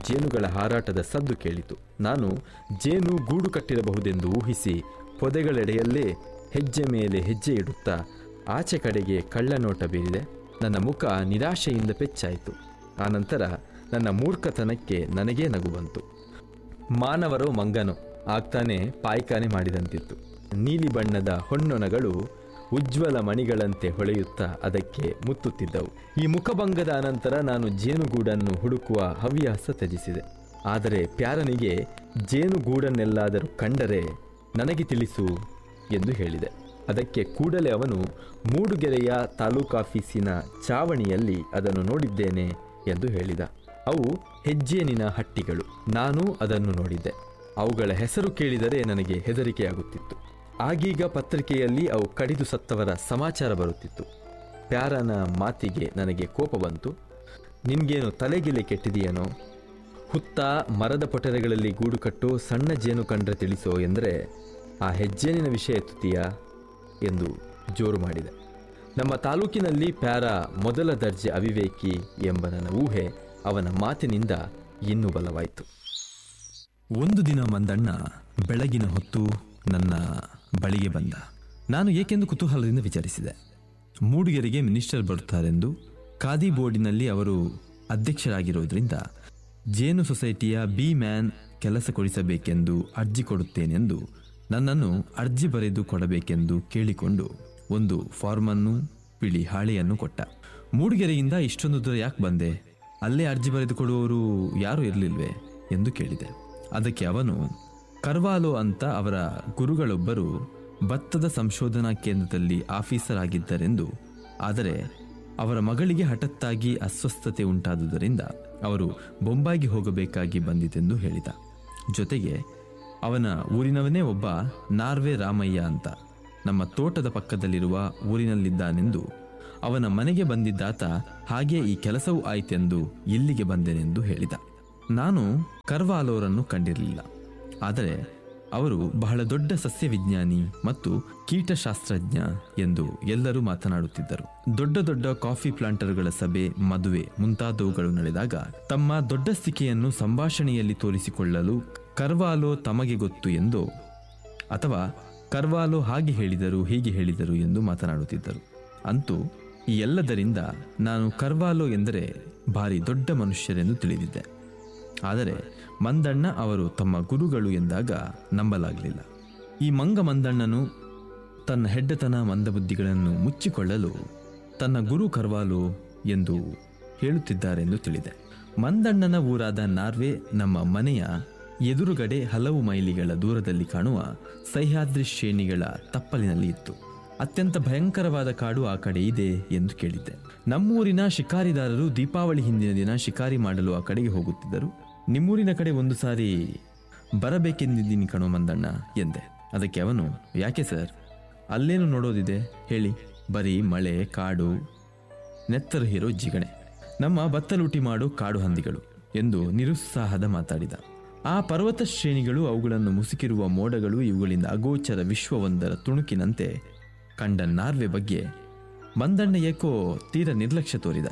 ಜೇನುಗಳ ಹಾರಾಟದ ಸದ್ದು ಕೇಳಿತು ನಾನು ಜೇನು ಗೂಡು ಕಟ್ಟಿರಬಹುದೆಂದು ಊಹಿಸಿ ಪೊದೆಗಳೆಡೆಯಲ್ಲೇ ಹೆಜ್ಜೆ ಮೇಲೆ ಹೆಜ್ಜೆ ಇಡುತ್ತಾ ಆಚೆ ಕಡೆಗೆ ಕಳ್ಳನೋಟ ಬೀರಿದೆ ನನ್ನ ಮುಖ ನಿರಾಶೆಯಿಂದ ಪೆಚ್ಚಾಯಿತು ಆನಂತರ ನನ್ನ ಮೂರ್ಖತನಕ್ಕೆ ನನಗೇ ನಗು ಬಂತು ಮಾನವರೋ ಮಂಗನೋ ಆಗ್ತಾನೆ ಪಾಯ್ಕಾನೆ ಮಾಡಿದಂತಿತ್ತು ನೀಲಿ ಬಣ್ಣದ ಹೊನ್ನೊಣಗಳು ಉಜ್ವಲ ಮಣಿಗಳಂತೆ ಹೊಳೆಯುತ್ತಾ ಅದಕ್ಕೆ ಮುತ್ತುತ್ತಿದ್ದವು ಈ ಮುಖಭಂಗದ ಅನಂತರ ನಾನು ಜೇನುಗೂಡನ್ನು ಹುಡುಕುವ ಹವ್ಯಾಸ ತ್ಯಜಿಸಿದೆ ಆದರೆ ಪ್ಯಾರನಿಗೆ ಜೇನುಗೂಡನ್ನೆಲ್ಲಾದರೂ ಕಂಡರೆ ನನಗೆ ತಿಳಿಸು ಎಂದು ಹೇಳಿದೆ ಅದಕ್ಕೆ ಕೂಡಲೇ ಅವನು ಮೂಡುಗೆರೆಯ ತಾಲೂಕಾಫೀಸಿನ ಚಾವಣಿಯಲ್ಲಿ ಅದನ್ನು ನೋಡಿದ್ದೇನೆ ಎಂದು ಹೇಳಿದ ಅವು ಹೆಜ್ಜೇನಿನ ಹಟ್ಟಿಗಳು ನಾನೂ ಅದನ್ನು ನೋಡಿದ್ದೆ ಅವುಗಳ ಹೆಸರು ಕೇಳಿದರೆ ನನಗೆ ಹೆದರಿಕೆಯಾಗುತ್ತಿತ್ತು ಆಗೀಗ ಪತ್ರಿಕೆಯಲ್ಲಿ ಅವು ಕಡಿದು ಸತ್ತವರ ಸಮಾಚಾರ ಬರುತ್ತಿತ್ತು ಪ್ಯಾರನ ಮಾತಿಗೆ ನನಗೆ ಕೋಪ ಬಂತು ನಿನ್ಗೇನು ತಲೆಗಿಲೆ ಕೆಟ್ಟಿದೆಯೇನೋ ಹುತ್ತ ಮರದ ಪೊಟರೆಗಳಲ್ಲಿ ಗೂಡು ಕಟ್ಟು ಸಣ್ಣ ಜೇನು ಕಂಡ್ರೆ ತಿಳಿಸೋ ಎಂದರೆ ಆ ಹೆಜ್ಜೇನಿನ ವಿಷಯ ಎತ್ತುತ್ತೀಯಾ ಎಂದು ಜೋರು ಮಾಡಿದೆ ನಮ್ಮ ತಾಲೂಕಿನಲ್ಲಿ ಪ್ಯಾರ ಮೊದಲ ದರ್ಜೆ ಅವಿವೇಕಿ ಎಂಬ ನನ್ನ ಊಹೆ ಅವನ ಮಾತಿನಿಂದ ಇನ್ನೂ ಬಲವಾಯಿತು ಒಂದು ದಿನ ಮಂದಣ್ಣ ಬೆಳಗಿನ ಹೊತ್ತು ನನ್ನ ಬಳಿಗೆ ಬಂದ ನಾನು ಏಕೆಂದು ಕುತೂಹಲದಿಂದ ವಿಚಾರಿಸಿದೆ ಮೂಡಿಗೆರೆಗೆ ಮಿನಿಸ್ಟರ್ ಬರುತ್ತಾರೆಂದು ಖಾದಿ ಬೋರ್ಡಿನಲ್ಲಿ ಅವರು ಅಧ್ಯಕ್ಷರಾಗಿರೋದ್ರಿಂದ ಜೇನು ಸೊಸೈಟಿಯ ಬಿ ಮ್ಯಾನ್ ಕೆಲಸ ಕೊಡಿಸಬೇಕೆಂದು ಅರ್ಜಿ ಕೊಡುತ್ತೇನೆಂದು ನನ್ನನ್ನು ಅರ್ಜಿ ಬರೆದು ಕೊಡಬೇಕೆಂದು ಕೇಳಿಕೊಂಡು ಒಂದು ಫಾರ್ಮನ್ನು ಬಿಳಿ ಹಾಳೆಯನ್ನು ಕೊಟ್ಟ ಮೂಡಿಗೆರೆಯಿಂದ ಇಷ್ಟೊಂದು ದೂರ ಯಾಕೆ ಬಂದೆ ಅಲ್ಲೇ ಅರ್ಜಿ ಬರೆದು ಕೊಡುವವರು ಯಾರೂ ಇರಲಿಲ್ವೇ ಎಂದು ಕೇಳಿದೆ ಅದಕ್ಕೆ ಅವನು ಕರ್ವಾಲೋ ಅಂತ ಅವರ ಗುರುಗಳೊಬ್ಬರು ಭತ್ತದ ಸಂಶೋಧನಾ ಕೇಂದ್ರದಲ್ಲಿ ಆಫೀಸರ್ ಆಗಿದ್ದರೆಂದು ಆದರೆ ಅವರ ಮಗಳಿಗೆ ಹಠತ್ತಾಗಿ ಅಸ್ವಸ್ಥತೆ ಉಂಟಾದುದರಿಂದ ಅವರು ಬೊಂಬಾಯಿಗೆ ಹೋಗಬೇಕಾಗಿ ಬಂದಿತೆಂದು ಹೇಳಿದ ಜೊತೆಗೆ ಅವನ ಊರಿನವನೇ ಒಬ್ಬ ನಾರ್ವೆ ರಾಮಯ್ಯ ಅಂತ ನಮ್ಮ ತೋಟದ ಪಕ್ಕದಲ್ಲಿರುವ ಊರಿನಲ್ಲಿದ್ದಾನೆಂದು ಅವನ ಮನೆಗೆ ಬಂದಿದ್ದಾತ ಹಾಗೆ ಈ ಕೆಲಸವೂ ಆಯಿತೆಂದು ಇಲ್ಲಿಗೆ ಬಂದೆನೆಂದು ಹೇಳಿದ ನಾನು ಕರ್ವಾಲೋರನ್ನು ಕಂಡಿರಲಿಲ್ಲ ಆದರೆ ಅವರು ಬಹಳ ದೊಡ್ಡ ಸಸ್ಯವಿಜ್ಞಾನಿ ಮತ್ತು ಕೀಟಶಾಸ್ತ್ರಜ್ಞ ಎಂದು ಎಲ್ಲರೂ ಮಾತನಾಡುತ್ತಿದ್ದರು ದೊಡ್ಡ ದೊಡ್ಡ ಕಾಫಿ ಪ್ಲಾಂಟರ್ಗಳ ಸಭೆ ಮದುವೆ ಮುಂತಾದವುಗಳು ನಡೆದಾಗ ತಮ್ಮ ದೊಡ್ಡಸ್ತಿಕೆಯನ್ನು ಸಂಭಾಷಣೆಯಲ್ಲಿ ತೋರಿಸಿಕೊಳ್ಳಲು ಕರ್ವಾಲೋ ತಮಗೆ ಗೊತ್ತು ಎಂದೋ ಅಥವಾ ಕರ್ವಾಲೋ ಹಾಗೆ ಹೇಳಿದರು ಹೀಗೆ ಹೇಳಿದರು ಎಂದು ಮಾತನಾಡುತ್ತಿದ್ದರು ಅಂತೂ ಈ ಎಲ್ಲದರಿಂದ ನಾನು ಕರ್ವಾಲೋ ಎಂದರೆ ಭಾರಿ ದೊಡ್ಡ ಮನುಷ್ಯರೆಂದು ತಿಳಿದಿದ್ದೆ ಆದರೆ ಮಂದಣ್ಣ ಅವರು ತಮ್ಮ ಗುರುಗಳು ಎಂದಾಗ ನಂಬಲಾಗಲಿಲ್ಲ ಈ ಮಂಗ ಮಂದಣ್ಣನು ತನ್ನ ಹೆಡ್ಡತನ ಮಂದಬುದ್ಧಿಗಳನ್ನು ಮುಚ್ಚಿಕೊಳ್ಳಲು ತನ್ನ ಗುರು ಕರ್ವಾಲು ಎಂದು ಹೇಳುತ್ತಿದ್ದಾರೆಂದು ತಿಳಿದೆ ಮಂದಣ್ಣನ ಊರಾದ ನಾರ್ವೆ ನಮ್ಮ ಮನೆಯ ಎದುರುಗಡೆ ಹಲವು ಮೈಲಿಗಳ ದೂರದಲ್ಲಿ ಕಾಣುವ ಸಹ್ಯಾದ್ರಿ ಶ್ರೇಣಿಗಳ ತಪ್ಪಲಿನಲ್ಲಿ ಇತ್ತು ಅತ್ಯಂತ ಭಯಂಕರವಾದ ಕಾಡು ಆ ಕಡೆ ಇದೆ ಎಂದು ಕೇಳಿದ್ದೆ ನಮ್ಮೂರಿನ ಶಿಕಾರಿದಾರರು ದೀಪಾವಳಿ ಹಿಂದಿನ ದಿನ ಶಿಕಾರಿ ಮಾಡಲು ಆ ಕಡೆಗೆ ಹೋಗುತ್ತಿದ್ದರು ನಿಮ್ಮೂರಿನ ಕಡೆ ಒಂದು ಸಾರಿ ಬರಬೇಕೆಂದಿದ್ದೀನಿ ಕಣೋ ಮಂದಣ್ಣ ಎಂದೆ ಅದಕ್ಕೆ ಅವನು ಯಾಕೆ ಸರ್ ಅಲ್ಲೇನು ನೋಡೋದಿದೆ ಹೇಳಿ ಬರೀ ಮಳೆ ಕಾಡು ನೆತ್ತರು ಹೀರೋ ಜಿಗಣೆ ನಮ್ಮ ಭತ್ತ ಲೂಟಿ ಮಾಡೋ ಕಾಡು ಹಂದಿಗಳು ಎಂದು ನಿರುತ್ಸಾಹದ ಮಾತಾಡಿದ ಆ ಪರ್ವತ ಶ್ರೇಣಿಗಳು ಅವುಗಳನ್ನು ಮುಸುಕಿರುವ ಮೋಡಗಳು ಇವುಗಳಿಂದ ಅಗೋಚರ ವಿಶ್ವವೊಂದರ ತುಣುಕಿನಂತೆ ಕಂಡ ನಾರ್ವೆ ಬಗ್ಗೆ ಮಂದಣ್ಣ ಏಕೋ ತೀರ ನಿರ್ಲಕ್ಷ್ಯ ತೋರಿದ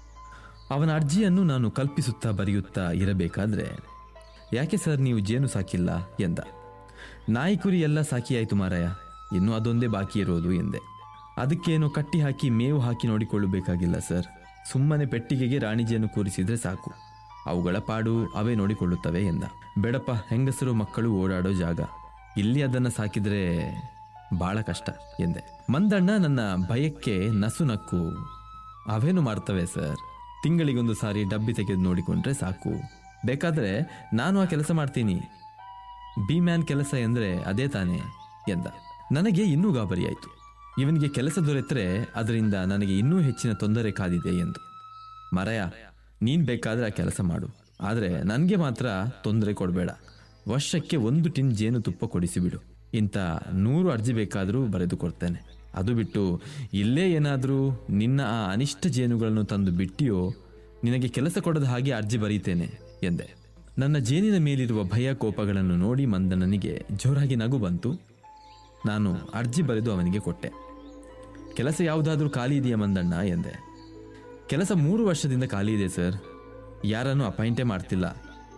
ಅವನ ಅರ್ಜಿಯನ್ನು ನಾನು ಕಲ್ಪಿಸುತ್ತಾ ಬರೆಯುತ್ತಾ ಇರಬೇಕಾದ್ರೆ ಯಾಕೆ ಸರ್ ನೀವು ಜೇನು ಸಾಕಿಲ್ಲ ಎಂದ ನಾಯಿ ಕುರಿ ಎಲ್ಲ ಸಾಕಿಯಾಯಿತು ಮಾರಾಯ ಇನ್ನೂ ಅದೊಂದೇ ಬಾಕಿ ಇರೋದು ಎಂದೆ ಅದಕ್ಕೇನು ಕಟ್ಟಿ ಹಾಕಿ ಮೇವು ಹಾಕಿ ನೋಡಿಕೊಳ್ಳಬೇಕಾಗಿಲ್ಲ ಸರ್ ಸುಮ್ಮನೆ ಪೆಟ್ಟಿಗೆಗೆ ರಾಣಿ ಜೇನು ಕೂರಿಸಿದ್ರೆ ಸಾಕು ಅವುಗಳ ಪಾಡು ಅವೇ ನೋಡಿಕೊಳ್ಳುತ್ತವೆ ಎಂದ ಬೇಡಪ್ಪ ಹೆಂಗಸರು ಮಕ್ಕಳು ಓಡಾಡೋ ಜಾಗ ಇಲ್ಲಿ ಅದನ್ನ ಸಾಕಿದ್ರೆ ಬಹಳ ಕಷ್ಟ ಎಂದೆ ಮಂದಣ್ಣ ನನ್ನ ಭಯಕ್ಕೆ ನಸು ನಕ್ಕು ಅವೇನು ಮಾಡ್ತವೆ ಸರ್ ತಿಂಗಳಿಗೊಂದು ಸಾರಿ ಡಬ್ಬಿ ತೆಗೆದು ನೋಡಿಕೊಂಡ್ರೆ ಸಾಕು ಬೇಕಾದ್ರೆ ನಾನು ಆ ಕೆಲಸ ಮಾಡ್ತೀನಿ ಬಿ ಮ್ಯಾನ್ ಕೆಲಸ ಎಂದ್ರೆ ಅದೇ ತಾನೇ ಎಂದ ನನಗೆ ಇನ್ನೂ ಗಾಬರಿಯಾಯಿತು ಇವನಿಗೆ ಕೆಲಸ ದೊರೆತರೆ ಅದರಿಂದ ನನಗೆ ಇನ್ನೂ ಹೆಚ್ಚಿನ ತೊಂದರೆ ಕಾದಿದೆ ಎಂದು ಮರಯ ನೀನ್ ಬೇಕಾದ್ರೆ ಆ ಕೆಲಸ ಮಾಡು ಆದರೆ ನನಗೆ ಮಾತ್ರ ತೊಂದರೆ ಕೊಡಬೇಡ ವರ್ಷಕ್ಕೆ ಒಂದು ಟಿನ್ ಜೇನುತುಪ್ಪ ಕೊಡಿಸಿಬಿಡು ಇಂಥ ನೂರು ಅರ್ಜಿ ಬೇಕಾದರೂ ಬರೆದು ಕೊಡ್ತೇನೆ ಅದು ಬಿಟ್ಟು ಇಲ್ಲೇ ಏನಾದರೂ ನಿನ್ನ ಆ ಅನಿಷ್ಟ ಜೇನುಗಳನ್ನು ತಂದು ಬಿಟ್ಟಿಯೋ ನಿನಗೆ ಕೆಲಸ ಕೊಡದ ಹಾಗೆ ಅರ್ಜಿ ಬರೀತೇನೆ ಎಂದೆ ನನ್ನ ಜೇನಿನ ಮೇಲಿರುವ ಭಯ ಕೋಪಗಳನ್ನು ನೋಡಿ ಮಂದಣ್ಣನಿಗೆ ಜೋರಾಗಿ ನಗು ಬಂತು ನಾನು ಅರ್ಜಿ ಬರೆದು ಅವನಿಗೆ ಕೊಟ್ಟೆ ಕೆಲಸ ಯಾವುದಾದ್ರೂ ಖಾಲಿ ಇದೆಯಾ ಮಂದಣ್ಣ ಎಂದೆ ಕೆಲಸ ಮೂರು ವರ್ಷದಿಂದ ಖಾಲಿ ಇದೆ ಸರ್ ಯಾರನ್ನು ಅಪಾಯಿಂಟೇ ಮಾಡ್ತಿಲ್ಲ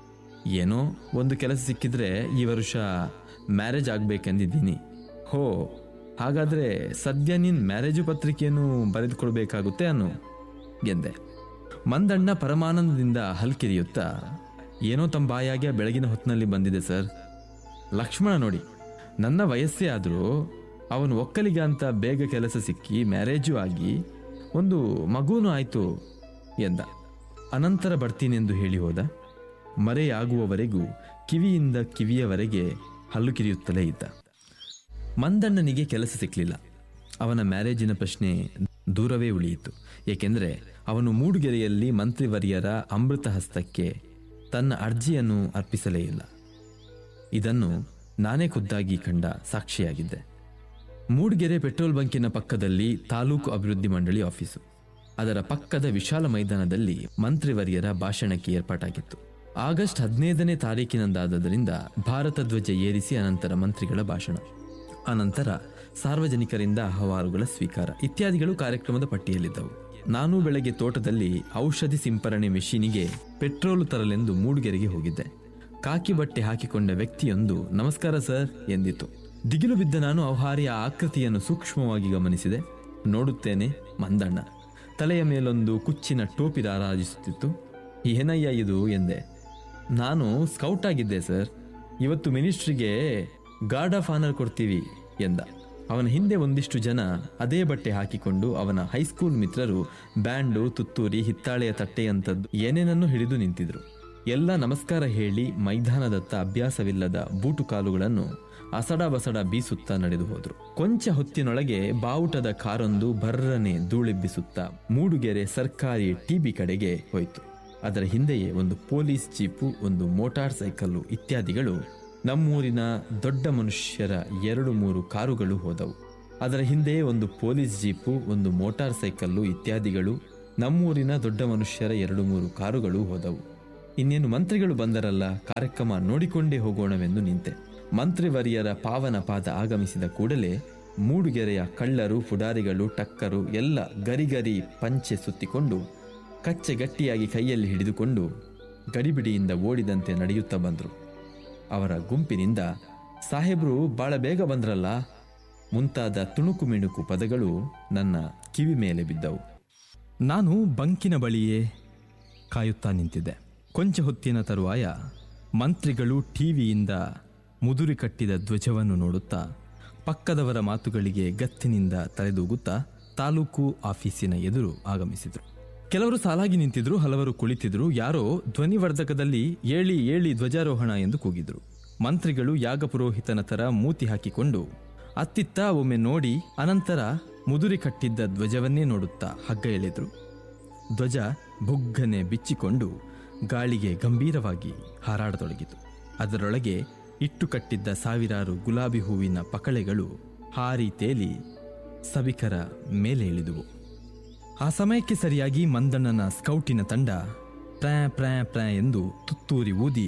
ಏನೋ ಒಂದು ಕೆಲಸ ಸಿಕ್ಕಿದ್ರೆ ಈ ವರ್ಷ ಮ್ಯಾರೇಜ್ ಆಗಬೇಕೆಂದಿದ್ದೀನಿ ಹೋ ಹಾಗಾದರೆ ಸದ್ಯ ನೀನು ಮ್ಯಾರೇಜು ಪತ್ರಿಕೆಯನ್ನು ಬರೆದುಕೊಡ್ಬೇಕಾಗುತ್ತೆ ಅನ್ನು ಎಂದೆ ಮಂದಣ್ಣ ಪರಮಾನಂದದಿಂದ ಹಲ್ಕಿರಿಯುತ್ತಾ ಏನೋ ತಮ್ಮ ಬಾಯಾಗೆ ಬೆಳಗಿನ ಹೊತ್ತಿನಲ್ಲಿ ಬಂದಿದೆ ಸರ್ ಲಕ್ಷ್ಮಣ ನೋಡಿ ನನ್ನ ವಯಸ್ಸೇ ಆದರೂ ಅವನು ಒಕ್ಕಲಿಗ ಅಂತ ಬೇಗ ಕೆಲಸ ಸಿಕ್ಕಿ ಮ್ಯಾರೇಜು ಆಗಿ ಒಂದು ಮಗೂನು ಆಯಿತು ಎಂದ ಅನಂತರ ಬರ್ತೀನೆಂದು ಹೇಳಿ ಹೋದ ಮರೆಯಾಗುವವರೆಗೂ ಕಿವಿಯಿಂದ ಕಿವಿಯವರೆಗೆ ಹಲ್ಲು ಕಿರಿಯುತ್ತಲೇ ಇದ್ದ ಮಂದಣ್ಣನಿಗೆ ಕೆಲಸ ಸಿಕ್ಕಲಿಲ್ಲ ಅವನ ಮ್ಯಾರೇಜಿನ ಪ್ರಶ್ನೆ ದೂರವೇ ಉಳಿಯಿತು ಏಕೆಂದರೆ ಅವನು ಮೂಡುಗೆರೆಯಲ್ಲಿ ಮಂತ್ರಿವರ್ಯರ ಅಮೃತ ಹಸ್ತಕ್ಕೆ ತನ್ನ ಅರ್ಜಿಯನ್ನು ಅರ್ಪಿಸಲೇ ಇಲ್ಲ ಇದನ್ನು ನಾನೇ ಖುದ್ದಾಗಿ ಕಂಡ ಸಾಕ್ಷಿಯಾಗಿದ್ದೆ ಮೂಡ್ಗೆರೆ ಪೆಟ್ರೋಲ್ ಬಂಕಿನ ಪಕ್ಕದಲ್ಲಿ ತಾಲೂಕು ಅಭಿವೃದ್ಧಿ ಮಂಡಳಿ ಆಫೀಸು ಅದರ ಪಕ್ಕದ ವಿಶಾಲ ಮೈದಾನದಲ್ಲಿ ಮಂತ್ರಿವರ್ಯರ ಭಾಷಣಕ್ಕೆ ಏರ್ಪಾಟಾಗಿತ್ತು ಆಗಸ್ಟ್ ಹದಿನೈದನೇ ತಾರೀಕಿನಂದಾದ್ದರಿಂದ ಭಾರತ ಧ್ವಜ ಏರಿಸಿ ಅನಂತರ ಮಂತ್ರಿಗಳ ಭಾಷಣ ಅನಂತರ ಸಾರ್ವಜನಿಕರಿಂದ ಅಹವಾಲುಗಳ ಸ್ವೀಕಾರ ಇತ್ಯಾದಿಗಳು ಕಾರ್ಯಕ್ರಮದ ಪಟ್ಟಿಯಲ್ಲಿದ್ದವು ನಾನು ಬೆಳಗ್ಗೆ ತೋಟದಲ್ಲಿ ಔಷಧಿ ಸಿಂಪರಣೆ ಮೆಷಿನಿಗೆ ಪೆಟ್ರೋಲು ತರಲೆಂದು ಮೂಡುಗೆರೆಗೆ ಹೋಗಿದ್ದೆ ಕಾಕಿ ಬಟ್ಟೆ ಹಾಕಿಕೊಂಡ ವ್ಯಕ್ತಿಯೊಂದು ನಮಸ್ಕಾರ ಸರ್ ಎಂದಿತು ದಿಗಿಲು ಬಿದ್ದ ನಾನು ಅವಹಾರಿಯ ಆಕೃತಿಯನ್ನು ಸೂಕ್ಷ್ಮವಾಗಿ ಗಮನಿಸಿದೆ ನೋಡುತ್ತೇನೆ ಮಂದಣ್ಣ ತಲೆಯ ಮೇಲೊಂದು ಕುಚ್ಚಿನ ಟೋಪಿ ರಾರಾಜಿಸುತ್ತಿತ್ತು ಏನಯ್ಯ ಇದು ಎಂದೆ ನಾನು ಸ್ಕೌಟ್ ಆಗಿದ್ದೆ ಸರ್ ಇವತ್ತು ಮಿನಿಸ್ಟ್ರಿಗೆ ಗಾರ್ಡ್ ಆಫ್ ಆನರ್ ಕೊಡ್ತೀವಿ ಎಂದ ಅವನ ಹಿಂದೆ ಒಂದಿಷ್ಟು ಜನ ಅದೇ ಬಟ್ಟೆ ಹಾಕಿಕೊಂಡು ಅವನ ಹೈಸ್ಕೂಲ್ ಮಿತ್ರರು ಬ್ಯಾಂಡು ತುತ್ತೂರಿ ಹಿತ್ತಾಳೆಯ ತಟ್ಟೆಯಂಥದ್ದು ಏನೇನನ್ನು ಹಿಡಿದು ನಿಂತಿದ್ರು ಎಲ್ಲ ನಮಸ್ಕಾರ ಹೇಳಿ ಮೈದಾನದತ್ತ ಅಭ್ಯಾಸವಿಲ್ಲದ ಬೂಟು ಕಾಲುಗಳನ್ನು ಅಸಡ ಬಸಡ ಬೀಸುತ್ತಾ ನಡೆದು ಹೋದ್ರು ಕೊಂಚ ಹೊತ್ತಿನೊಳಗೆ ಬಾವುಟದ ಕಾರೊಂದು ಬರ್ರನೆ ಧೂಳೆಬ್ಬಿಸುತ್ತಾ ಮೂಡುಗೆರೆ ಸರ್ಕಾರಿ ಟಿಬಿ ಕಡೆಗೆ ಹೋಯಿತು ಅದರ ಹಿಂದೆಯೇ ಒಂದು ಪೊಲೀಸ್ ಜೀಪು ಒಂದು ಮೋಟಾರ್ ಸೈಕಲ್ಲು ಇತ್ಯಾದಿಗಳು ನಮ್ಮೂರಿನ ದೊಡ್ಡ ಮನುಷ್ಯರ ಎರಡು ಮೂರು ಕಾರುಗಳು ಹೋದವು ಅದರ ಹಿಂದೆಯೇ ಒಂದು ಪೊಲೀಸ್ ಜೀಪು ಒಂದು ಮೋಟಾರ್ ಸೈಕಲ್ಲು ಇತ್ಯಾದಿಗಳು ನಮ್ಮೂರಿನ ದೊಡ್ಡ ಮನುಷ್ಯರ ಎರಡು ಮೂರು ಕಾರುಗಳು ಹೋದವು ಇನ್ನೇನು ಮಂತ್ರಿಗಳು ಬಂದರಲ್ಲ ಕಾರ್ಯಕ್ರಮ ನೋಡಿಕೊಂಡೇ ಹೋಗೋಣವೆಂದು ನಿಂತೆ ಮಂತ್ರಿವರಿಯರ ಪಾವನ ಪಾದ ಆಗಮಿಸಿದ ಕೂಡಲೇ ಮೂಡುಗೆರೆಯ ಕಳ್ಳರು ಪುಡಾರಿಗಳು ಟಕ್ಕರು ಎಲ್ಲ ಗರಿಗರಿ ಪಂಚೆ ಸುತ್ತಿಕೊಂಡು ಕಚ್ಚೆ ಗಟ್ಟಿಯಾಗಿ ಕೈಯಲ್ಲಿ ಹಿಡಿದುಕೊಂಡು ಗಡಿಬಿಡಿಯಿಂದ ಓಡಿದಂತೆ ನಡೆಯುತ್ತಾ ಬಂದರು ಅವರ ಗುಂಪಿನಿಂದ ಸಾಹೇಬ್ರು ಬಹಳ ಬೇಗ ಬಂದ್ರಲ್ಲ ಮುಂತಾದ ತುಣುಕು ಮಿಣುಕು ಪದಗಳು ನನ್ನ ಕಿವಿ ಮೇಲೆ ಬಿದ್ದವು ನಾನು ಬಂಕಿನ ಬಳಿಯೇ ಕಾಯುತ್ತಾ ನಿಂತಿದ್ದೆ ಕೊಂಚ ಹೊತ್ತಿನ ತರುವಾಯ ಮಂತ್ರಿಗಳು ಟಿವಿಯಿಂದ ಮುದುರಿ ಕಟ್ಟಿದ ಧ್ವಜವನ್ನು ನೋಡುತ್ತಾ ಪಕ್ಕದವರ ಮಾತುಗಳಿಗೆ ಗತ್ತಿನಿಂದ ತಲೆದೂಗುತ್ತಾ ತಾಲೂಕು ಆಫೀಸಿನ ಎದುರು ಆಗಮಿಸಿದರು ಕೆಲವರು ಸಾಲಾಗಿ ನಿಂತಿದ್ರು ಹಲವರು ಕುಳಿತಿದ್ರು ಯಾರೋ ಧ್ವನಿವರ್ಧಕದಲ್ಲಿ ಏಳಿ ಏಳಿ ಧ್ವಜಾರೋಹಣ ಎಂದು ಕೂಗಿದ್ರು ಮಂತ್ರಿಗಳು ಯಾಗ ಪುರೋಹಿತನ ತರ ಮೂತಿ ಹಾಕಿಕೊಂಡು ಅತ್ತಿತ್ತ ಒಮ್ಮೆ ನೋಡಿ ಅನಂತರ ಮುದುರಿ ಕಟ್ಟಿದ್ದ ಧ್ವಜವನ್ನೇ ನೋಡುತ್ತಾ ಹಗ್ಗ ಎಳೆದ್ರು ಧ್ವಜ ಬುಗ್ಗನೆ ಬಿಚ್ಚಿಕೊಂಡು ಗಾಳಿಗೆ ಗಂಭೀರವಾಗಿ ಹಾರಾಡತೊಡಗಿತು ಅದರೊಳಗೆ ಇಟ್ಟು ಕಟ್ಟಿದ್ದ ಸಾವಿರಾರು ಗುಲಾಬಿ ಹೂವಿನ ಪಕಳೆಗಳು ಹಾರಿ ತೇಲಿ ಸಭಿಕರ ಮೇಲೆ ಇಳಿದುವು ಆ ಸಮಯಕ್ಕೆ ಸರಿಯಾಗಿ ಮಂದಣ್ಣನ ಸ್ಕೌಟಿನ ತಂಡ ಪ್ರ್ಯಾ ಪ್ರ್ಯಾ ಪ್ರ್ಯಾ ಎಂದು ತುತ್ತೂರಿ ಊದಿ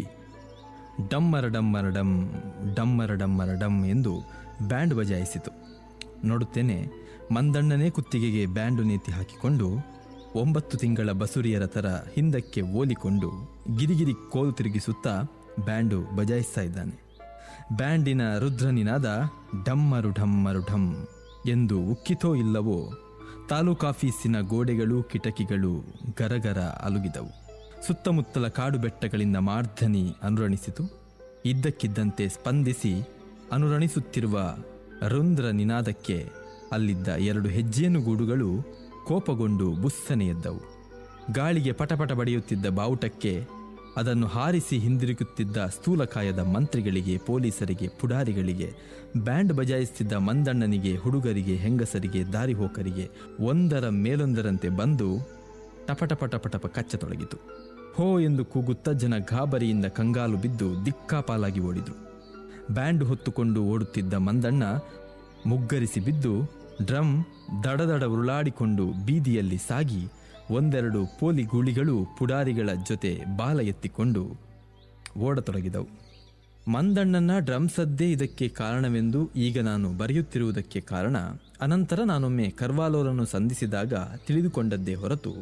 ಡಮ್ಮರ ಡಮ್ಮರ ಡಮ್ ಡಮ್ಮರ ಡಮ್ಮರ ಡಮ್ ಎಂದು ಬ್ಯಾಂಡ್ ಬಜಾಯಿಸಿತು ನೋಡುತ್ತೇನೆ ಮಂದಣ್ಣನೇ ಕುತ್ತಿಗೆಗೆ ಬ್ಯಾಂಡು ನೇತಿ ಹಾಕಿಕೊಂಡು ಒಂಬತ್ತು ತಿಂಗಳ ಬಸುರಿಯರ ಥರ ಹಿಂದಕ್ಕೆ ಓಲಿಕೊಂಡು ಗಿರಿಗಿರಿ ಕೋಲು ತಿರುಗಿಸುತ್ತಾ ಬ್ಯಾಂಡು ಬಜಾಯಿಸ್ತಾ ಇದ್ದಾನೆ ಬ್ಯಾಂಡಿನ ರುದ್ರನಿನಾದ ಡಮ್ಮರು ಢಮ್ಮರು ಢಮ್ ಎಂದು ಉಕ್ಕಿತೋ ಇಲ್ಲವೋ ತಾಲೂಕಾಫೀಸಿನ ಗೋಡೆಗಳು ಕಿಟಕಿಗಳು ಗರಗರ ಅಲುಗಿದವು ಸುತ್ತಮುತ್ತಲ ಕಾಡು ಬೆಟ್ಟಗಳಿಂದ ಮಾರ್ಧನಿ ಅನುರಣಿಸಿತು ಇದ್ದಕ್ಕಿದ್ದಂತೆ ಸ್ಪಂದಿಸಿ ಅನುರಣಿಸುತ್ತಿರುವ ರುಂದ್ರ ನಿನಾದಕ್ಕೆ ಅಲ್ಲಿದ್ದ ಎರಡು ಹೆಜ್ಜೆಯನ್ನು ಗೂಡುಗಳು ಕೋಪಗೊಂಡು ಬುಸ್ಸನೆ ಎದ್ದವು ಗಾಳಿಗೆ ಪಟಪಟ ಬಡಿಯುತ್ತಿದ್ದ ಬಾವುಟಕ್ಕೆ ಅದನ್ನು ಹಾರಿಸಿ ಹಿಂದಿರುಗುತ್ತಿದ್ದ ಸ್ಥೂಲಕಾಯದ ಮಂತ್ರಿಗಳಿಗೆ ಪೊಲೀಸರಿಗೆ ಪುಡಾರಿಗಳಿಗೆ ಬ್ಯಾಂಡ್ ಬಜಾಯಿಸುತ್ತಿದ್ದ ಮಂದಣ್ಣನಿಗೆ ಹುಡುಗರಿಗೆ ಹೆಂಗಸರಿಗೆ ದಾರಿಹೋಕರಿಗೆ ಒಂದರ ಮೇಲೊಂದರಂತೆ ಬಂದು ಟಪಟಪ ಟಪಟಪ ಕಚ್ಚತೊಡಗಿತು ಹೋ ಎಂದು ಕೂಗುತ್ತಾ ಜನ ಗಾಬರಿಯಿಂದ ಕಂಗಾಲು ಬಿದ್ದು ದಿಕ್ಕಾಪಾಲಾಗಿ ಓಡಿದ್ರು ಬ್ಯಾಂಡ್ ಹೊತ್ತುಕೊಂಡು ಓಡುತ್ತಿದ್ದ ಮಂದಣ್ಣ ಮುಗ್ಗರಿಸಿ ಬಿದ್ದು ಡ್ರಮ್ ದಡದಡ ಉರುಳಾಡಿಕೊಂಡು ಬೀದಿಯಲ್ಲಿ ಸಾಗಿ ಒಂದೆರಡು ಪೋಲಿ ಗೂಳಿಗಳು ಪುಡಾರಿಗಳ ಜೊತೆ ಬಾಲ ಎತ್ತಿಕೊಂಡು ಓಡತೊಡಗಿದವು ಮಂದಣ್ಣನ ಡ್ರಮ್ ಸದ್ದೇ ಇದಕ್ಕೆ ಕಾರಣವೆಂದು ಈಗ ನಾನು ಬರೆಯುತ್ತಿರುವುದಕ್ಕೆ ಕಾರಣ ಅನಂತರ ನಾನೊಮ್ಮೆ ಕರ್ವಾಲೋರನ್ನು ಸಂಧಿಸಿದಾಗ ತಿಳಿದುಕೊಂಡದ್ದೇ ಹೊರತು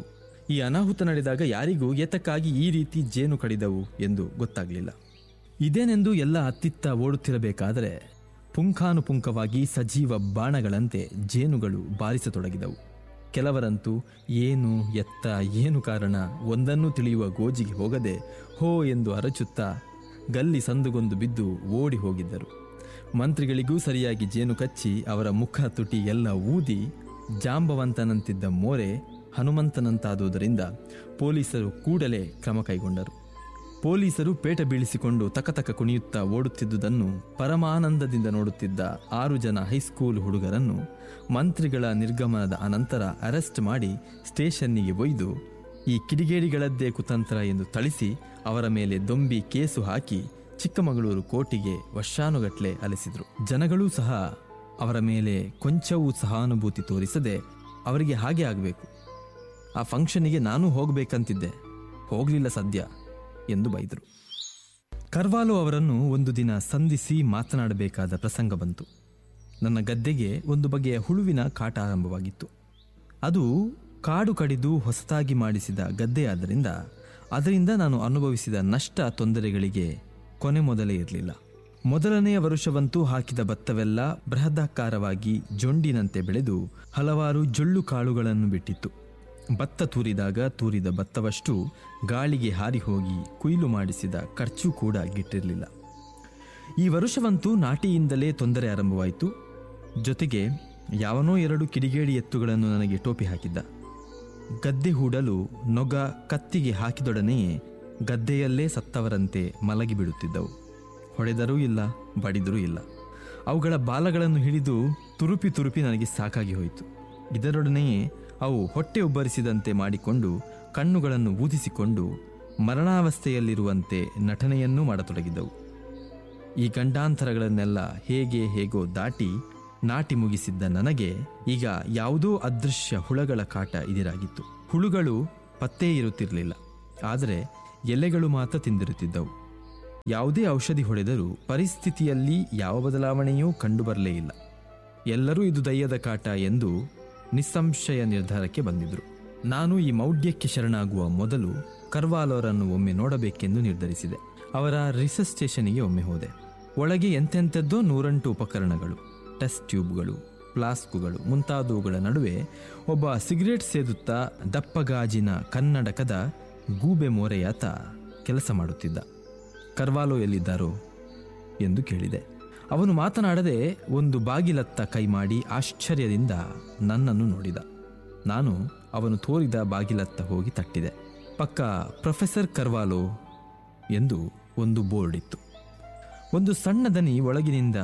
ಈ ಅನಾಹುತ ನಡೆದಾಗ ಯಾರಿಗೂ ಏತಕ್ಕಾಗಿ ಈ ರೀತಿ ಜೇನು ಕಡಿದವು ಎಂದು ಗೊತ್ತಾಗಲಿಲ್ಲ ಇದೇನೆಂದು ಎಲ್ಲ ಅತ್ತಿತ್ತ ಓಡುತ್ತಿರಬೇಕಾದರೆ ಪುಂಖಾನುಪುಂಖವಾಗಿ ಸಜೀವ ಬಾಣಗಳಂತೆ ಜೇನುಗಳು ಬಾರಿಸತೊಡಗಿದವು ಕೆಲವರಂತೂ ಏನು ಎತ್ತ ಏನು ಕಾರಣ ಒಂದನ್ನು ತಿಳಿಯುವ ಗೋಜಿಗೆ ಹೋಗದೆ ಹೋ ಎಂದು ಅರಚುತ್ತಾ ಗಲ್ಲಿ ಸಂದುಗೊಂದು ಬಿದ್ದು ಓಡಿ ಹೋಗಿದ್ದರು ಮಂತ್ರಿಗಳಿಗೂ ಸರಿಯಾಗಿ ಜೇನು ಕಚ್ಚಿ ಅವರ ಮುಖ ತುಟಿ ಎಲ್ಲ ಊದಿ ಜಾಂಬವಂತನಂತಿದ್ದ ಮೋರೆ ಹನುಮಂತನಂತಾದುದರಿಂದ ಪೊಲೀಸರು ಕೂಡಲೇ ಕ್ರಮ ಕೈಗೊಂಡರು ಪೊಲೀಸರು ಪೇಟ ಬೀಳಿಸಿಕೊಂಡು ತಕತಕ ಕುಣಿಯುತ್ತಾ ಓಡುತ್ತಿದ್ದುದನ್ನು ಪರಮಾನಂದದಿಂದ ನೋಡುತ್ತಿದ್ದ ಆರು ಜನ ಹೈಸ್ಕೂಲ್ ಹುಡುಗರನ್ನು ಮಂತ್ರಿಗಳ ನಿರ್ಗಮನದ ಅನಂತರ ಅರೆಸ್ಟ್ ಮಾಡಿ ಸ್ಟೇಷನ್ನಿಗೆ ಒಯ್ದು ಈ ಕಿಡಿಗೇಡಿಗಳದ್ದೇ ಕುತಂತ್ರ ಎಂದು ಥಳಿಸಿ ಅವರ ಮೇಲೆ ದೊಂಬಿ ಕೇಸು ಹಾಕಿ ಚಿಕ್ಕಮಗಳೂರು ಕೋರ್ಟಿಗೆ ವರ್ಷಾನುಗಟ್ಲೆ ಅಲೆಸಿದ್ರು ಜನಗಳೂ ಸಹ ಅವರ ಮೇಲೆ ಕೊಂಚವೂ ಸಹಾನುಭೂತಿ ತೋರಿಸದೆ ಅವರಿಗೆ ಹಾಗೆ ಆಗಬೇಕು ಆ ಫಂಕ್ಷನಿಗೆ ನಾನು ಹೋಗಬೇಕಂತಿದ್ದೆ ಹೋಗಲಿಲ್ಲ ಸದ್ಯ ಎಂದು ಬೈದರು ಕರ್ವಾಲೋ ಅವರನ್ನು ಒಂದು ದಿನ ಸಂಧಿಸಿ ಮಾತನಾಡಬೇಕಾದ ಪ್ರಸಂಗ ಬಂತು ನನ್ನ ಗದ್ದೆಗೆ ಒಂದು ಬಗೆಯ ಹುಳುವಿನ ಕಾಟ ಆರಂಭವಾಗಿತ್ತು ಅದು ಕಾಡು ಕಡಿದು ಹೊಸತಾಗಿ ಮಾಡಿಸಿದ ಗದ್ದೆಯಾದ್ದರಿಂದ ಅದರಿಂದ ನಾನು ಅನುಭವಿಸಿದ ನಷ್ಟ ತೊಂದರೆಗಳಿಗೆ ಕೊನೆ ಮೊದಲೇ ಇರಲಿಲ್ಲ ಮೊದಲನೆಯ ವರುಷವಂತೂ ಹಾಕಿದ ಭತ್ತವೆಲ್ಲ ಬೃಹದಾಕಾರವಾಗಿ ಜೊಂಡಿನಂತೆ ಬೆಳೆದು ಹಲವಾರು ಜೊಳ್ಳು ಕಾಳುಗಳನ್ನು ಬಿಟ್ಟಿತ್ತು ಭತ್ತ ತೂರಿದಾಗ ತೂರಿದ ಭತ್ತವಷ್ಟು ಗಾಳಿಗೆ ಹಾರಿ ಹೋಗಿ ಕುಯ್ಲು ಮಾಡಿಸಿದ ಖರ್ಚು ಕೂಡ ಗಿಟ್ಟಿರಲಿಲ್ಲ ಈ ವರುಷವಂತೂ ನಾಟಿಯಿಂದಲೇ ತೊಂದರೆ ಆರಂಭವಾಯಿತು ಜೊತೆಗೆ ಯಾವನೋ ಎರಡು ಕಿಡಿಗೇಡಿ ಎತ್ತುಗಳನ್ನು ನನಗೆ ಟೋಪಿ ಹಾಕಿದ್ದ ಗದ್ದೆ ಹೂಡಲು ನೊಗ ಕತ್ತಿಗೆ ಹಾಕಿದೊಡನೆಯೇ ಗದ್ದೆಯಲ್ಲೇ ಸತ್ತವರಂತೆ ಮಲಗಿ ಬಿಡುತ್ತಿದ್ದವು ಹೊಡೆದರೂ ಇಲ್ಲ ಬಡಿದರೂ ಇಲ್ಲ ಅವುಗಳ ಬಾಲಗಳನ್ನು ಹಿಡಿದು ತುರುಪಿ ತುರುಪಿ ನನಗೆ ಸಾಕಾಗಿ ಹೋಯಿತು ಇದರೊಡನೆಯೇ ಅವು ಹೊಟ್ಟೆ ಉಬ್ಬರಿಸಿದಂತೆ ಮಾಡಿಕೊಂಡು ಕಣ್ಣುಗಳನ್ನು ಊದಿಸಿಕೊಂಡು ಮರಣಾವಸ್ಥೆಯಲ್ಲಿರುವಂತೆ ನಟನೆಯನ್ನೂ ಮಾಡತೊಡಗಿದ್ದವು ಈ ಗಂಡಾಂತರಗಳನ್ನೆಲ್ಲ ಹೇಗೆ ಹೇಗೋ ದಾಟಿ ನಾಟಿ ಮುಗಿಸಿದ್ದ ನನಗೆ ಈಗ ಯಾವುದೋ ಅದೃಶ್ಯ ಹುಳಗಳ ಕಾಟ ಇದಿರಾಗಿತ್ತು ಹುಳುಗಳು ಪತ್ತೇ ಇರುತ್ತಿರಲಿಲ್ಲ ಆದರೆ ಎಲೆಗಳು ಮಾತ್ರ ತಿಂದಿರುತ್ತಿದ್ದವು ಯಾವುದೇ ಔಷಧಿ ಹೊಡೆದರೂ ಪರಿಸ್ಥಿತಿಯಲ್ಲಿ ಯಾವ ಬದಲಾವಣೆಯೂ ಕಂಡುಬರಲೇ ಇಲ್ಲ ಎಲ್ಲರೂ ಇದು ದಯ್ಯದ ಕಾಟ ಎಂದು ನಿಸ್ಸಂಶಯ ನಿರ್ಧಾರಕ್ಕೆ ಬಂದಿದ್ರು ನಾನು ಈ ಮೌಢ್ಯಕ್ಕೆ ಶರಣಾಗುವ ಮೊದಲು ಕರ್ವಾಲೋರನ್ನು ಒಮ್ಮೆ ನೋಡಬೇಕೆಂದು ನಿರ್ಧರಿಸಿದೆ ಅವರ ರಿಸರ್ಚ್ ಸ್ಟೇಷನ್ಗೆ ಒಮ್ಮೆ ಹೋದೆ ಒಳಗೆ ಎಂತೆಂಥದ್ದೋ ನೂರೆಂಟು ಉಪಕರಣಗಳು ಟೆಸ್ಟ್ ಟ್ಯೂಬ್ಗಳು ಫ್ಲಾಸ್ಕುಗಳು ಮುಂತಾದವುಗಳ ನಡುವೆ ಒಬ್ಬ ಸಿಗರೇಟ್ ಸೇದುತ್ತಾ ದಪ್ಪಗಾಜಿನ ಕನ್ನಡಕದ ಗೂಬೆ ಮೋರೆಯಾತ ಕೆಲಸ ಮಾಡುತ್ತಿದ್ದ ಕರ್ವಾಲೋ ಎಲ್ಲಿದ್ದಾರೋ ಎಂದು ಕೇಳಿದೆ ಅವನು ಮಾತನಾಡದೆ ಒಂದು ಬಾಗಿಲತ್ತ ಕೈ ಮಾಡಿ ಆಶ್ಚರ್ಯದಿಂದ ನನ್ನನ್ನು ನೋಡಿದ ನಾನು ಅವನು ತೋರಿದ ಬಾಗಿಲತ್ತ ಹೋಗಿ ತಟ್ಟಿದೆ ಪಕ್ಕ ಪ್ರೊಫೆಸರ್ ಕರ್ವಾಲೋ ಎಂದು ಒಂದು ಬೋರ್ಡ್ ಇತ್ತು ಒಂದು ಸಣ್ಣ ದನಿ ಒಳಗಿನಿಂದ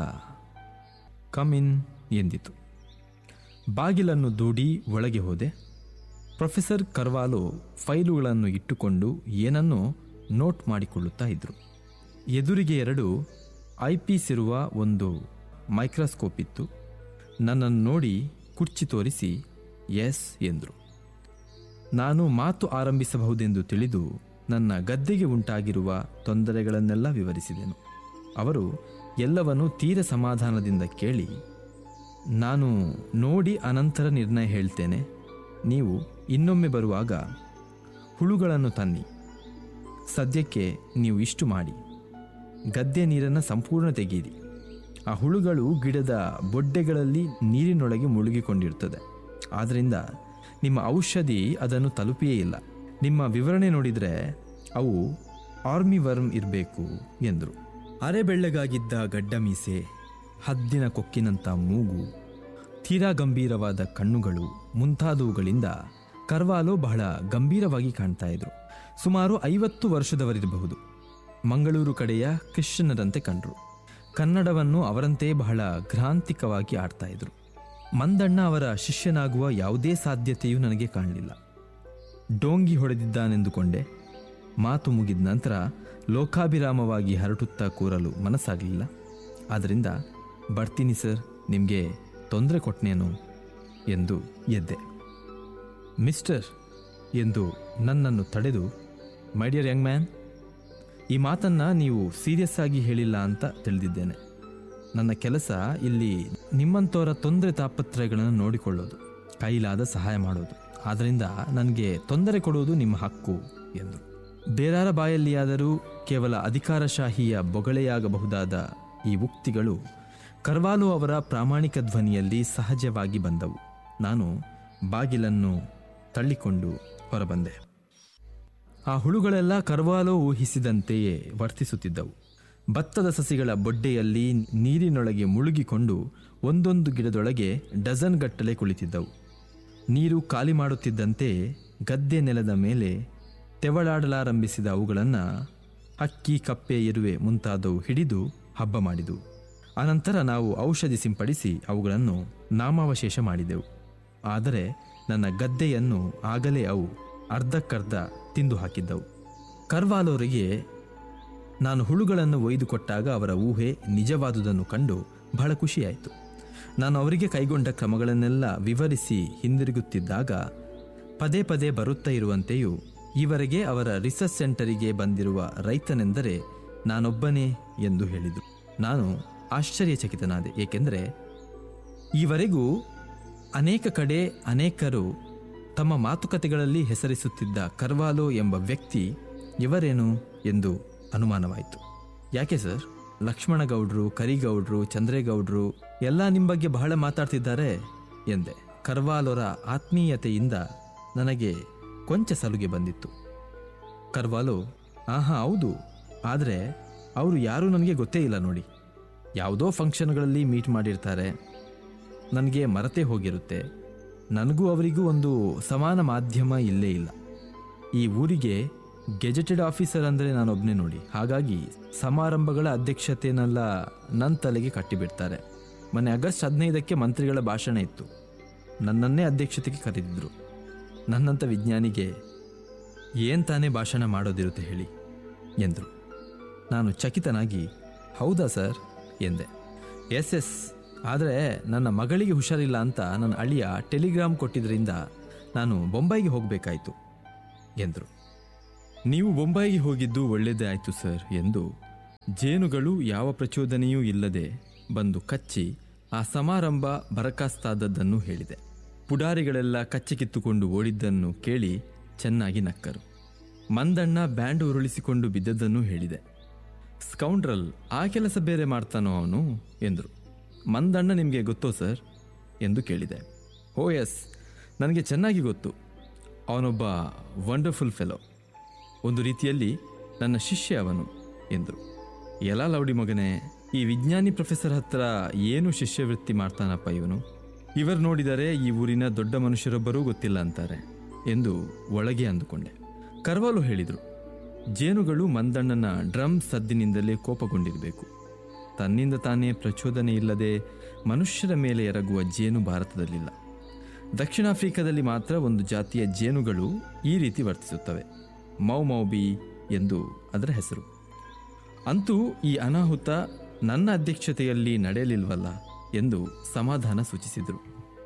ಕಮ್ ಇನ್ ಎಂದಿತು ಬಾಗಿಲನ್ನು ದೂಡಿ ಒಳಗೆ ಹೋದೆ ಪ್ರೊಫೆಸರ್ ಕರ್ವಾಲೋ ಫೈಲುಗಳನ್ನು ಇಟ್ಟುಕೊಂಡು ಏನನ್ನೋ ನೋಟ್ ಮಾಡಿಕೊಳ್ಳುತ್ತಾ ಇದ್ದರು ಎದುರಿಗೆ ಎರಡು ಐಪೀಸ್ ಇರುವ ಒಂದು ಮೈಕ್ರೋಸ್ಕೋಪ್ ಇತ್ತು ನನ್ನನ್ನು ನೋಡಿ ಕುರ್ಚಿ ತೋರಿಸಿ ಎಸ್ ಎಂದರು ನಾನು ಮಾತು ಆರಂಭಿಸಬಹುದೆಂದು ತಿಳಿದು ನನ್ನ ಗದ್ದೆಗೆ ಉಂಟಾಗಿರುವ ತೊಂದರೆಗಳನ್ನೆಲ್ಲ ವಿವರಿಸಿದೆನು ಅವರು ಎಲ್ಲವನ್ನೂ ತೀರ ಸಮಾಧಾನದಿಂದ ಕೇಳಿ ನಾನು ನೋಡಿ ಅನಂತರ ನಿರ್ಣಯ ಹೇಳ್ತೇನೆ ನೀವು ಇನ್ನೊಮ್ಮೆ ಬರುವಾಗ ಹುಳುಗಳನ್ನು ತನ್ನಿ ಸದ್ಯಕ್ಕೆ ನೀವು ಇಷ್ಟು ಮಾಡಿ ಗದ್ದೆ ನೀರನ್ನು ಸಂಪೂರ್ಣ ತೆಗೆಯಿರಿ ಆ ಹುಳುಗಳು ಗಿಡದ ಬೊಡ್ಡೆಗಳಲ್ಲಿ ನೀರಿನೊಳಗೆ ಮುಳುಗಿಕೊಂಡಿರ್ತದೆ ಆದ್ದರಿಂದ ನಿಮ್ಮ ಔಷಧಿ ಅದನ್ನು ತಲುಪಿಯೇ ಇಲ್ಲ ನಿಮ್ಮ ವಿವರಣೆ ನೋಡಿದರೆ ಅವು ಆರ್ಮಿ ವರ್ಮ್ ಇರಬೇಕು ಎಂದರು ಅರೆ ಬೆಳ್ಳಗಾಗಿದ್ದ ಗಡ್ಡ ಮೀಸೆ ಹದ್ದಿನ ಕೊಕ್ಕಿನಂಥ ಮೂಗು ತೀರಾ ಗಂಭೀರವಾದ ಕಣ್ಣುಗಳು ಮುಂತಾದವುಗಳಿಂದ ಕರ್ವಾಲೋ ಬಹಳ ಗಂಭೀರವಾಗಿ ಕಾಣ್ತಾ ಇದ್ರು ಸುಮಾರು ಐವತ್ತು ವರ್ಷದವರಿರಬಹುದು ಮಂಗಳೂರು ಕಡೆಯ ಕ್ರಿಶ್ಚಿಯನರಂತೆ ಕಂಡ್ರು ಕನ್ನಡವನ್ನು ಅವರಂತೆ ಬಹಳ ಗ್ರಾಂತಿಕವಾಗಿ ಆಡ್ತಾ ಇದ್ರು ಮಂದಣ್ಣ ಅವರ ಶಿಷ್ಯನಾಗುವ ಯಾವುದೇ ಸಾಧ್ಯತೆಯೂ ನನಗೆ ಕಾಣಲಿಲ್ಲ ಡೋಂಗಿ ಹೊಡೆದಿದ್ದಾನೆಂದುಕೊಂಡೆ ಮಾತು ಮುಗಿದ ನಂತರ ಲೋಕಾಭಿರಾಮವಾಗಿ ಹರಟುತ್ತಾ ಕೂರಲು ಮನಸ್ಸಾಗಲಿಲ್ಲ ಆದ್ದರಿಂದ ಬರ್ತೀನಿ ಸರ್ ನಿಮಗೆ ತೊಂದರೆ ಕೊಟ್ಟನೇನು ಎಂದು ಎದ್ದೆ ಮಿಸ್ಟರ್ ಎಂದು ನನ್ನನ್ನು ತಡೆದು ಮೈ ಡಿಯರ್ ಯಂಗ್ ಮ್ಯಾನ್ ಈ ಮಾತನ್ನು ನೀವು ಸೀರಿಯಸ್ ಆಗಿ ಹೇಳಿಲ್ಲ ಅಂತ ತಿಳಿದಿದ್ದೇನೆ ನನ್ನ ಕೆಲಸ ಇಲ್ಲಿ ನಿಮ್ಮಂಥವರ ತೊಂದರೆ ತಾಪತ್ರಯಗಳನ್ನು ನೋಡಿಕೊಳ್ಳೋದು ಕೈಲಾದ ಸಹಾಯ ಮಾಡೋದು ಆದ್ದರಿಂದ ನನಗೆ ತೊಂದರೆ ಕೊಡುವುದು ನಿಮ್ಮ ಹಕ್ಕು ಎಂದರು ಬೇರಾರ ಬಾಯಲ್ಲಿಯಾದರೂ ಕೇವಲ ಅಧಿಕಾರಶಾಹಿಯ ಬೊಗಳೆಯಾಗಬಹುದಾದ ಈ ಉಕ್ತಿಗಳು ಕರ್ವಾಲೋ ಅವರ ಪ್ರಾಮಾಣಿಕ ಧ್ವನಿಯಲ್ಲಿ ಸಹಜವಾಗಿ ಬಂದವು ನಾನು ಬಾಗಿಲನ್ನು ತಳ್ಳಿಕೊಂಡು ಹೊರಬಂದೆ ಆ ಹುಳುಗಳೆಲ್ಲ ಕರ್ವಾಲೋ ಊಹಿಸಿದಂತೆಯೇ ವರ್ತಿಸುತ್ತಿದ್ದವು ಭತ್ತದ ಸಸಿಗಳ ಬೊಡ್ಡೆಯಲ್ಲಿ ನೀರಿನೊಳಗೆ ಮುಳುಗಿಕೊಂಡು ಒಂದೊಂದು ಗಿಡದೊಳಗೆ ಡಜನ್ ಗಟ್ಟಲೆ ಕುಳಿತಿದ್ದವು ನೀರು ಖಾಲಿ ಮಾಡುತ್ತಿದ್ದಂತೆ ಗದ್ದೆ ನೆಲದ ಮೇಲೆ ತೆವಳಾಡಲಾರಂಭಿಸಿದ ಅವುಗಳನ್ನು ಹಕ್ಕಿ ಕಪ್ಪೆ ಇರುವೆ ಮುಂತಾದವು ಹಿಡಿದು ಹಬ್ಬ ಮಾಡಿದವು ಅನಂತರ ನಾವು ಔಷಧಿ ಸಿಂಪಡಿಸಿ ಅವುಗಳನ್ನು ನಾಮಾವಶೇಷ ಮಾಡಿದೆವು ಆದರೆ ನನ್ನ ಗದ್ದೆಯನ್ನು ಆಗಲೇ ಅವು ಅರ್ಧಕ್ಕರ್ಧ ತಿಂದು ಹಾಕಿದ್ದವು ಕರ್ವಾಲೋರಿಗೆ ನಾನು ಹುಳುಗಳನ್ನು ಒಯ್ದು ಕೊಟ್ಟಾಗ ಅವರ ಊಹೆ ನಿಜವಾದುದನ್ನು ಕಂಡು ಬಹಳ ಖುಷಿಯಾಯಿತು ನಾನು ಅವರಿಗೆ ಕೈಗೊಂಡ ಕ್ರಮಗಳನ್ನೆಲ್ಲ ವಿವರಿಸಿ ಹಿಂದಿರುಗುತ್ತಿದ್ದಾಗ ಪದೇ ಪದೇ ಬರುತ್ತಾ ಇರುವಂತೆಯೂ ಈವರೆಗೆ ಅವರ ರಿಸರ್ಚ್ ಸೆಂಟರಿಗೆ ಬಂದಿರುವ ರೈತನೆಂದರೆ ನಾನೊಬ್ಬನೇ ಎಂದು ಹೇಳಿದರು ನಾನು ಆಶ್ಚರ್ಯಚಕಿತನಾದೆ ಏಕೆಂದರೆ ಈವರೆಗೂ ಅನೇಕ ಕಡೆ ಅನೇಕರು ತಮ್ಮ ಮಾತುಕತೆಗಳಲ್ಲಿ ಹೆಸರಿಸುತ್ತಿದ್ದ ಕರ್ವಾಲೋ ಎಂಬ ವ್ಯಕ್ತಿ ಇವರೇನು ಎಂದು ಅನುಮಾನವಾಯಿತು ಯಾಕೆ ಸರ್ ಲಕ್ಷ್ಮಣಗೌಡ್ರು ಕರಿಗೌಡ್ರು ಚಂದ್ರೇಗೌಡ್ರು ಎಲ್ಲ ನಿಮ್ಮ ಬಗ್ಗೆ ಬಹಳ ಮಾತಾಡ್ತಿದ್ದಾರೆ ಎಂದೆ ಕರ್ವಾಲೋರ ಆತ್ಮೀಯತೆಯಿಂದ ನನಗೆ ಕೊಂಚ ಸಲುಗೆ ಬಂದಿತ್ತು ಕರ್ವಾಲೋ ಆಹಾ ಹೌದು ಆದರೆ ಅವರು ಯಾರೂ ನನಗೆ ಗೊತ್ತೇ ಇಲ್ಲ ನೋಡಿ ಯಾವುದೋ ಫಂಕ್ಷನ್ಗಳಲ್ಲಿ ಮೀಟ್ ಮಾಡಿರ್ತಾರೆ ನನಗೆ ಮರತೆ ಹೋಗಿರುತ್ತೆ ನನಗೂ ಅವರಿಗೂ ಒಂದು ಸಮಾನ ಮಾಧ್ಯಮ ಇಲ್ಲೇ ಇಲ್ಲ ಈ ಊರಿಗೆ ಗೆಜೆಟೆಡ್ ಆಫೀಸರ್ ಅಂದರೆ ನಾನೊಬ್ಬನೇ ನೋಡಿ ಹಾಗಾಗಿ ಸಮಾರಂಭಗಳ ಅಧ್ಯಕ್ಷತೆನೆಲ್ಲ ನನ್ನ ತಲೆಗೆ ಕಟ್ಟಿಬಿಡ್ತಾರೆ ಮೊನ್ನೆ ಆಗಸ್ಟ್ ಹದಿನೈದಕ್ಕೆ ಮಂತ್ರಿಗಳ ಭಾಷಣ ಇತ್ತು ನನ್ನನ್ನೇ ಅಧ್ಯಕ್ಷತೆಗೆ ಕರೆದಿದ್ದರು ನನ್ನಂಥ ವಿಜ್ಞಾನಿಗೆ ಏನು ತಾನೇ ಭಾಷಣ ಮಾಡೋದಿರುತ್ತೆ ಹೇಳಿ ಎಂದರು ನಾನು ಚಕಿತನಾಗಿ ಹೌದಾ ಸರ್ ಎಂದೆ ಎಸ್ ಎಸ್ ಆದರೆ ನನ್ನ ಮಗಳಿಗೆ ಹುಷಾರಿಲ್ಲ ಅಂತ ನನ್ನ ಅಳಿಯ ಟೆಲಿಗ್ರಾಮ್ ಕೊಟ್ಟಿದ್ದರಿಂದ ನಾನು ಬೊಂಬೈಗೆ ಹೋಗಬೇಕಾಯಿತು ಎಂದರು ನೀವು ಬೊಂಬೈಗೆ ಹೋಗಿದ್ದು ಒಳ್ಳೆಯದೇ ಆಯಿತು ಸರ್ ಎಂದು ಜೇನುಗಳು ಯಾವ ಪ್ರಚೋದನೆಯೂ ಇಲ್ಲದೆ ಬಂದು ಕಚ್ಚಿ ಆ ಸಮಾರಂಭ ಬರಕಾಸ್ತಾದದ್ದನ್ನು ಹೇಳಿದೆ ಪುಡಾರಿಗಳೆಲ್ಲ ಕಚ್ಚಿ ಕಿತ್ತುಕೊಂಡು ಓಡಿದ್ದನ್ನು ಕೇಳಿ ಚೆನ್ನಾಗಿ ನಕ್ಕರು ಮಂದಣ್ಣ ಬ್ಯಾಂಡ್ ಉರುಳಿಸಿಕೊಂಡು ಬಿದ್ದದ್ದನ್ನು ಹೇಳಿದೆ ಸ್ಕೌಂಡ್ರಲ್ ಆ ಕೆಲಸ ಬೇರೆ ಮಾಡ್ತಾನೋ ಅವನು ಎಂದರು ಮಂದಣ್ಣ ನಿಮಗೆ ಗೊತ್ತೋ ಸರ್ ಎಂದು ಕೇಳಿದೆ ಓ ಎಸ್ ನನಗೆ ಚೆನ್ನಾಗಿ ಗೊತ್ತು ಅವನೊಬ್ಬ ವಂಡರ್ಫುಲ್ ಫೆಲೋ ಒಂದು ರೀತಿಯಲ್ಲಿ ನನ್ನ ಶಿಷ್ಯ ಅವನು ಎಂದರು ಎಲ್ಲ ಲೌಡಿ ಮಗನೇ ಈ ವಿಜ್ಞಾನಿ ಪ್ರೊಫೆಸರ್ ಹತ್ರ ಏನು ಶಿಷ್ಯವೃತ್ತಿ ಮಾಡ್ತಾನಪ್ಪ ಇವನು ಇವರು ನೋಡಿದರೆ ಈ ಊರಿನ ದೊಡ್ಡ ಮನುಷ್ಯರೊಬ್ಬರೂ ಗೊತ್ತಿಲ್ಲ ಅಂತಾರೆ ಎಂದು ಒಳಗೆ ಅಂದುಕೊಂಡೆ ಕರ್ವಾಲು ಹೇಳಿದರು ಜೇನುಗಳು ಮಂದಣ್ಣನ ಡ್ರಮ್ ಸದ್ದಿನಿಂದಲೇ ಕೋಪಗೊಂಡಿರಬೇಕು ತನ್ನಿಂದ ತಾನೇ ಪ್ರಚೋದನೆ ಇಲ್ಲದೆ ಮನುಷ್ಯರ ಮೇಲೆ ಎರಗುವ ಜೇನು ಭಾರತದಲ್ಲಿಲ್ಲ ದಕ್ಷಿಣ ಆಫ್ರಿಕಾದಲ್ಲಿ ಮಾತ್ರ ಒಂದು ಜಾತಿಯ ಜೇನುಗಳು ಈ ರೀತಿ ವರ್ತಿಸುತ್ತವೆ ಮೌ ಮೌಬಿ ಎಂದು ಅದರ ಹೆಸರು ಅಂತೂ ಈ ಅನಾಹುತ ನನ್ನ ಅಧ್ಯಕ್ಷತೆಯಲ್ಲಿ ನಡೆಯಲಿಲ್ವಲ್ಲ ಎಂದು ಸಮಾಧಾನ ಸೂಚಿಸಿದರು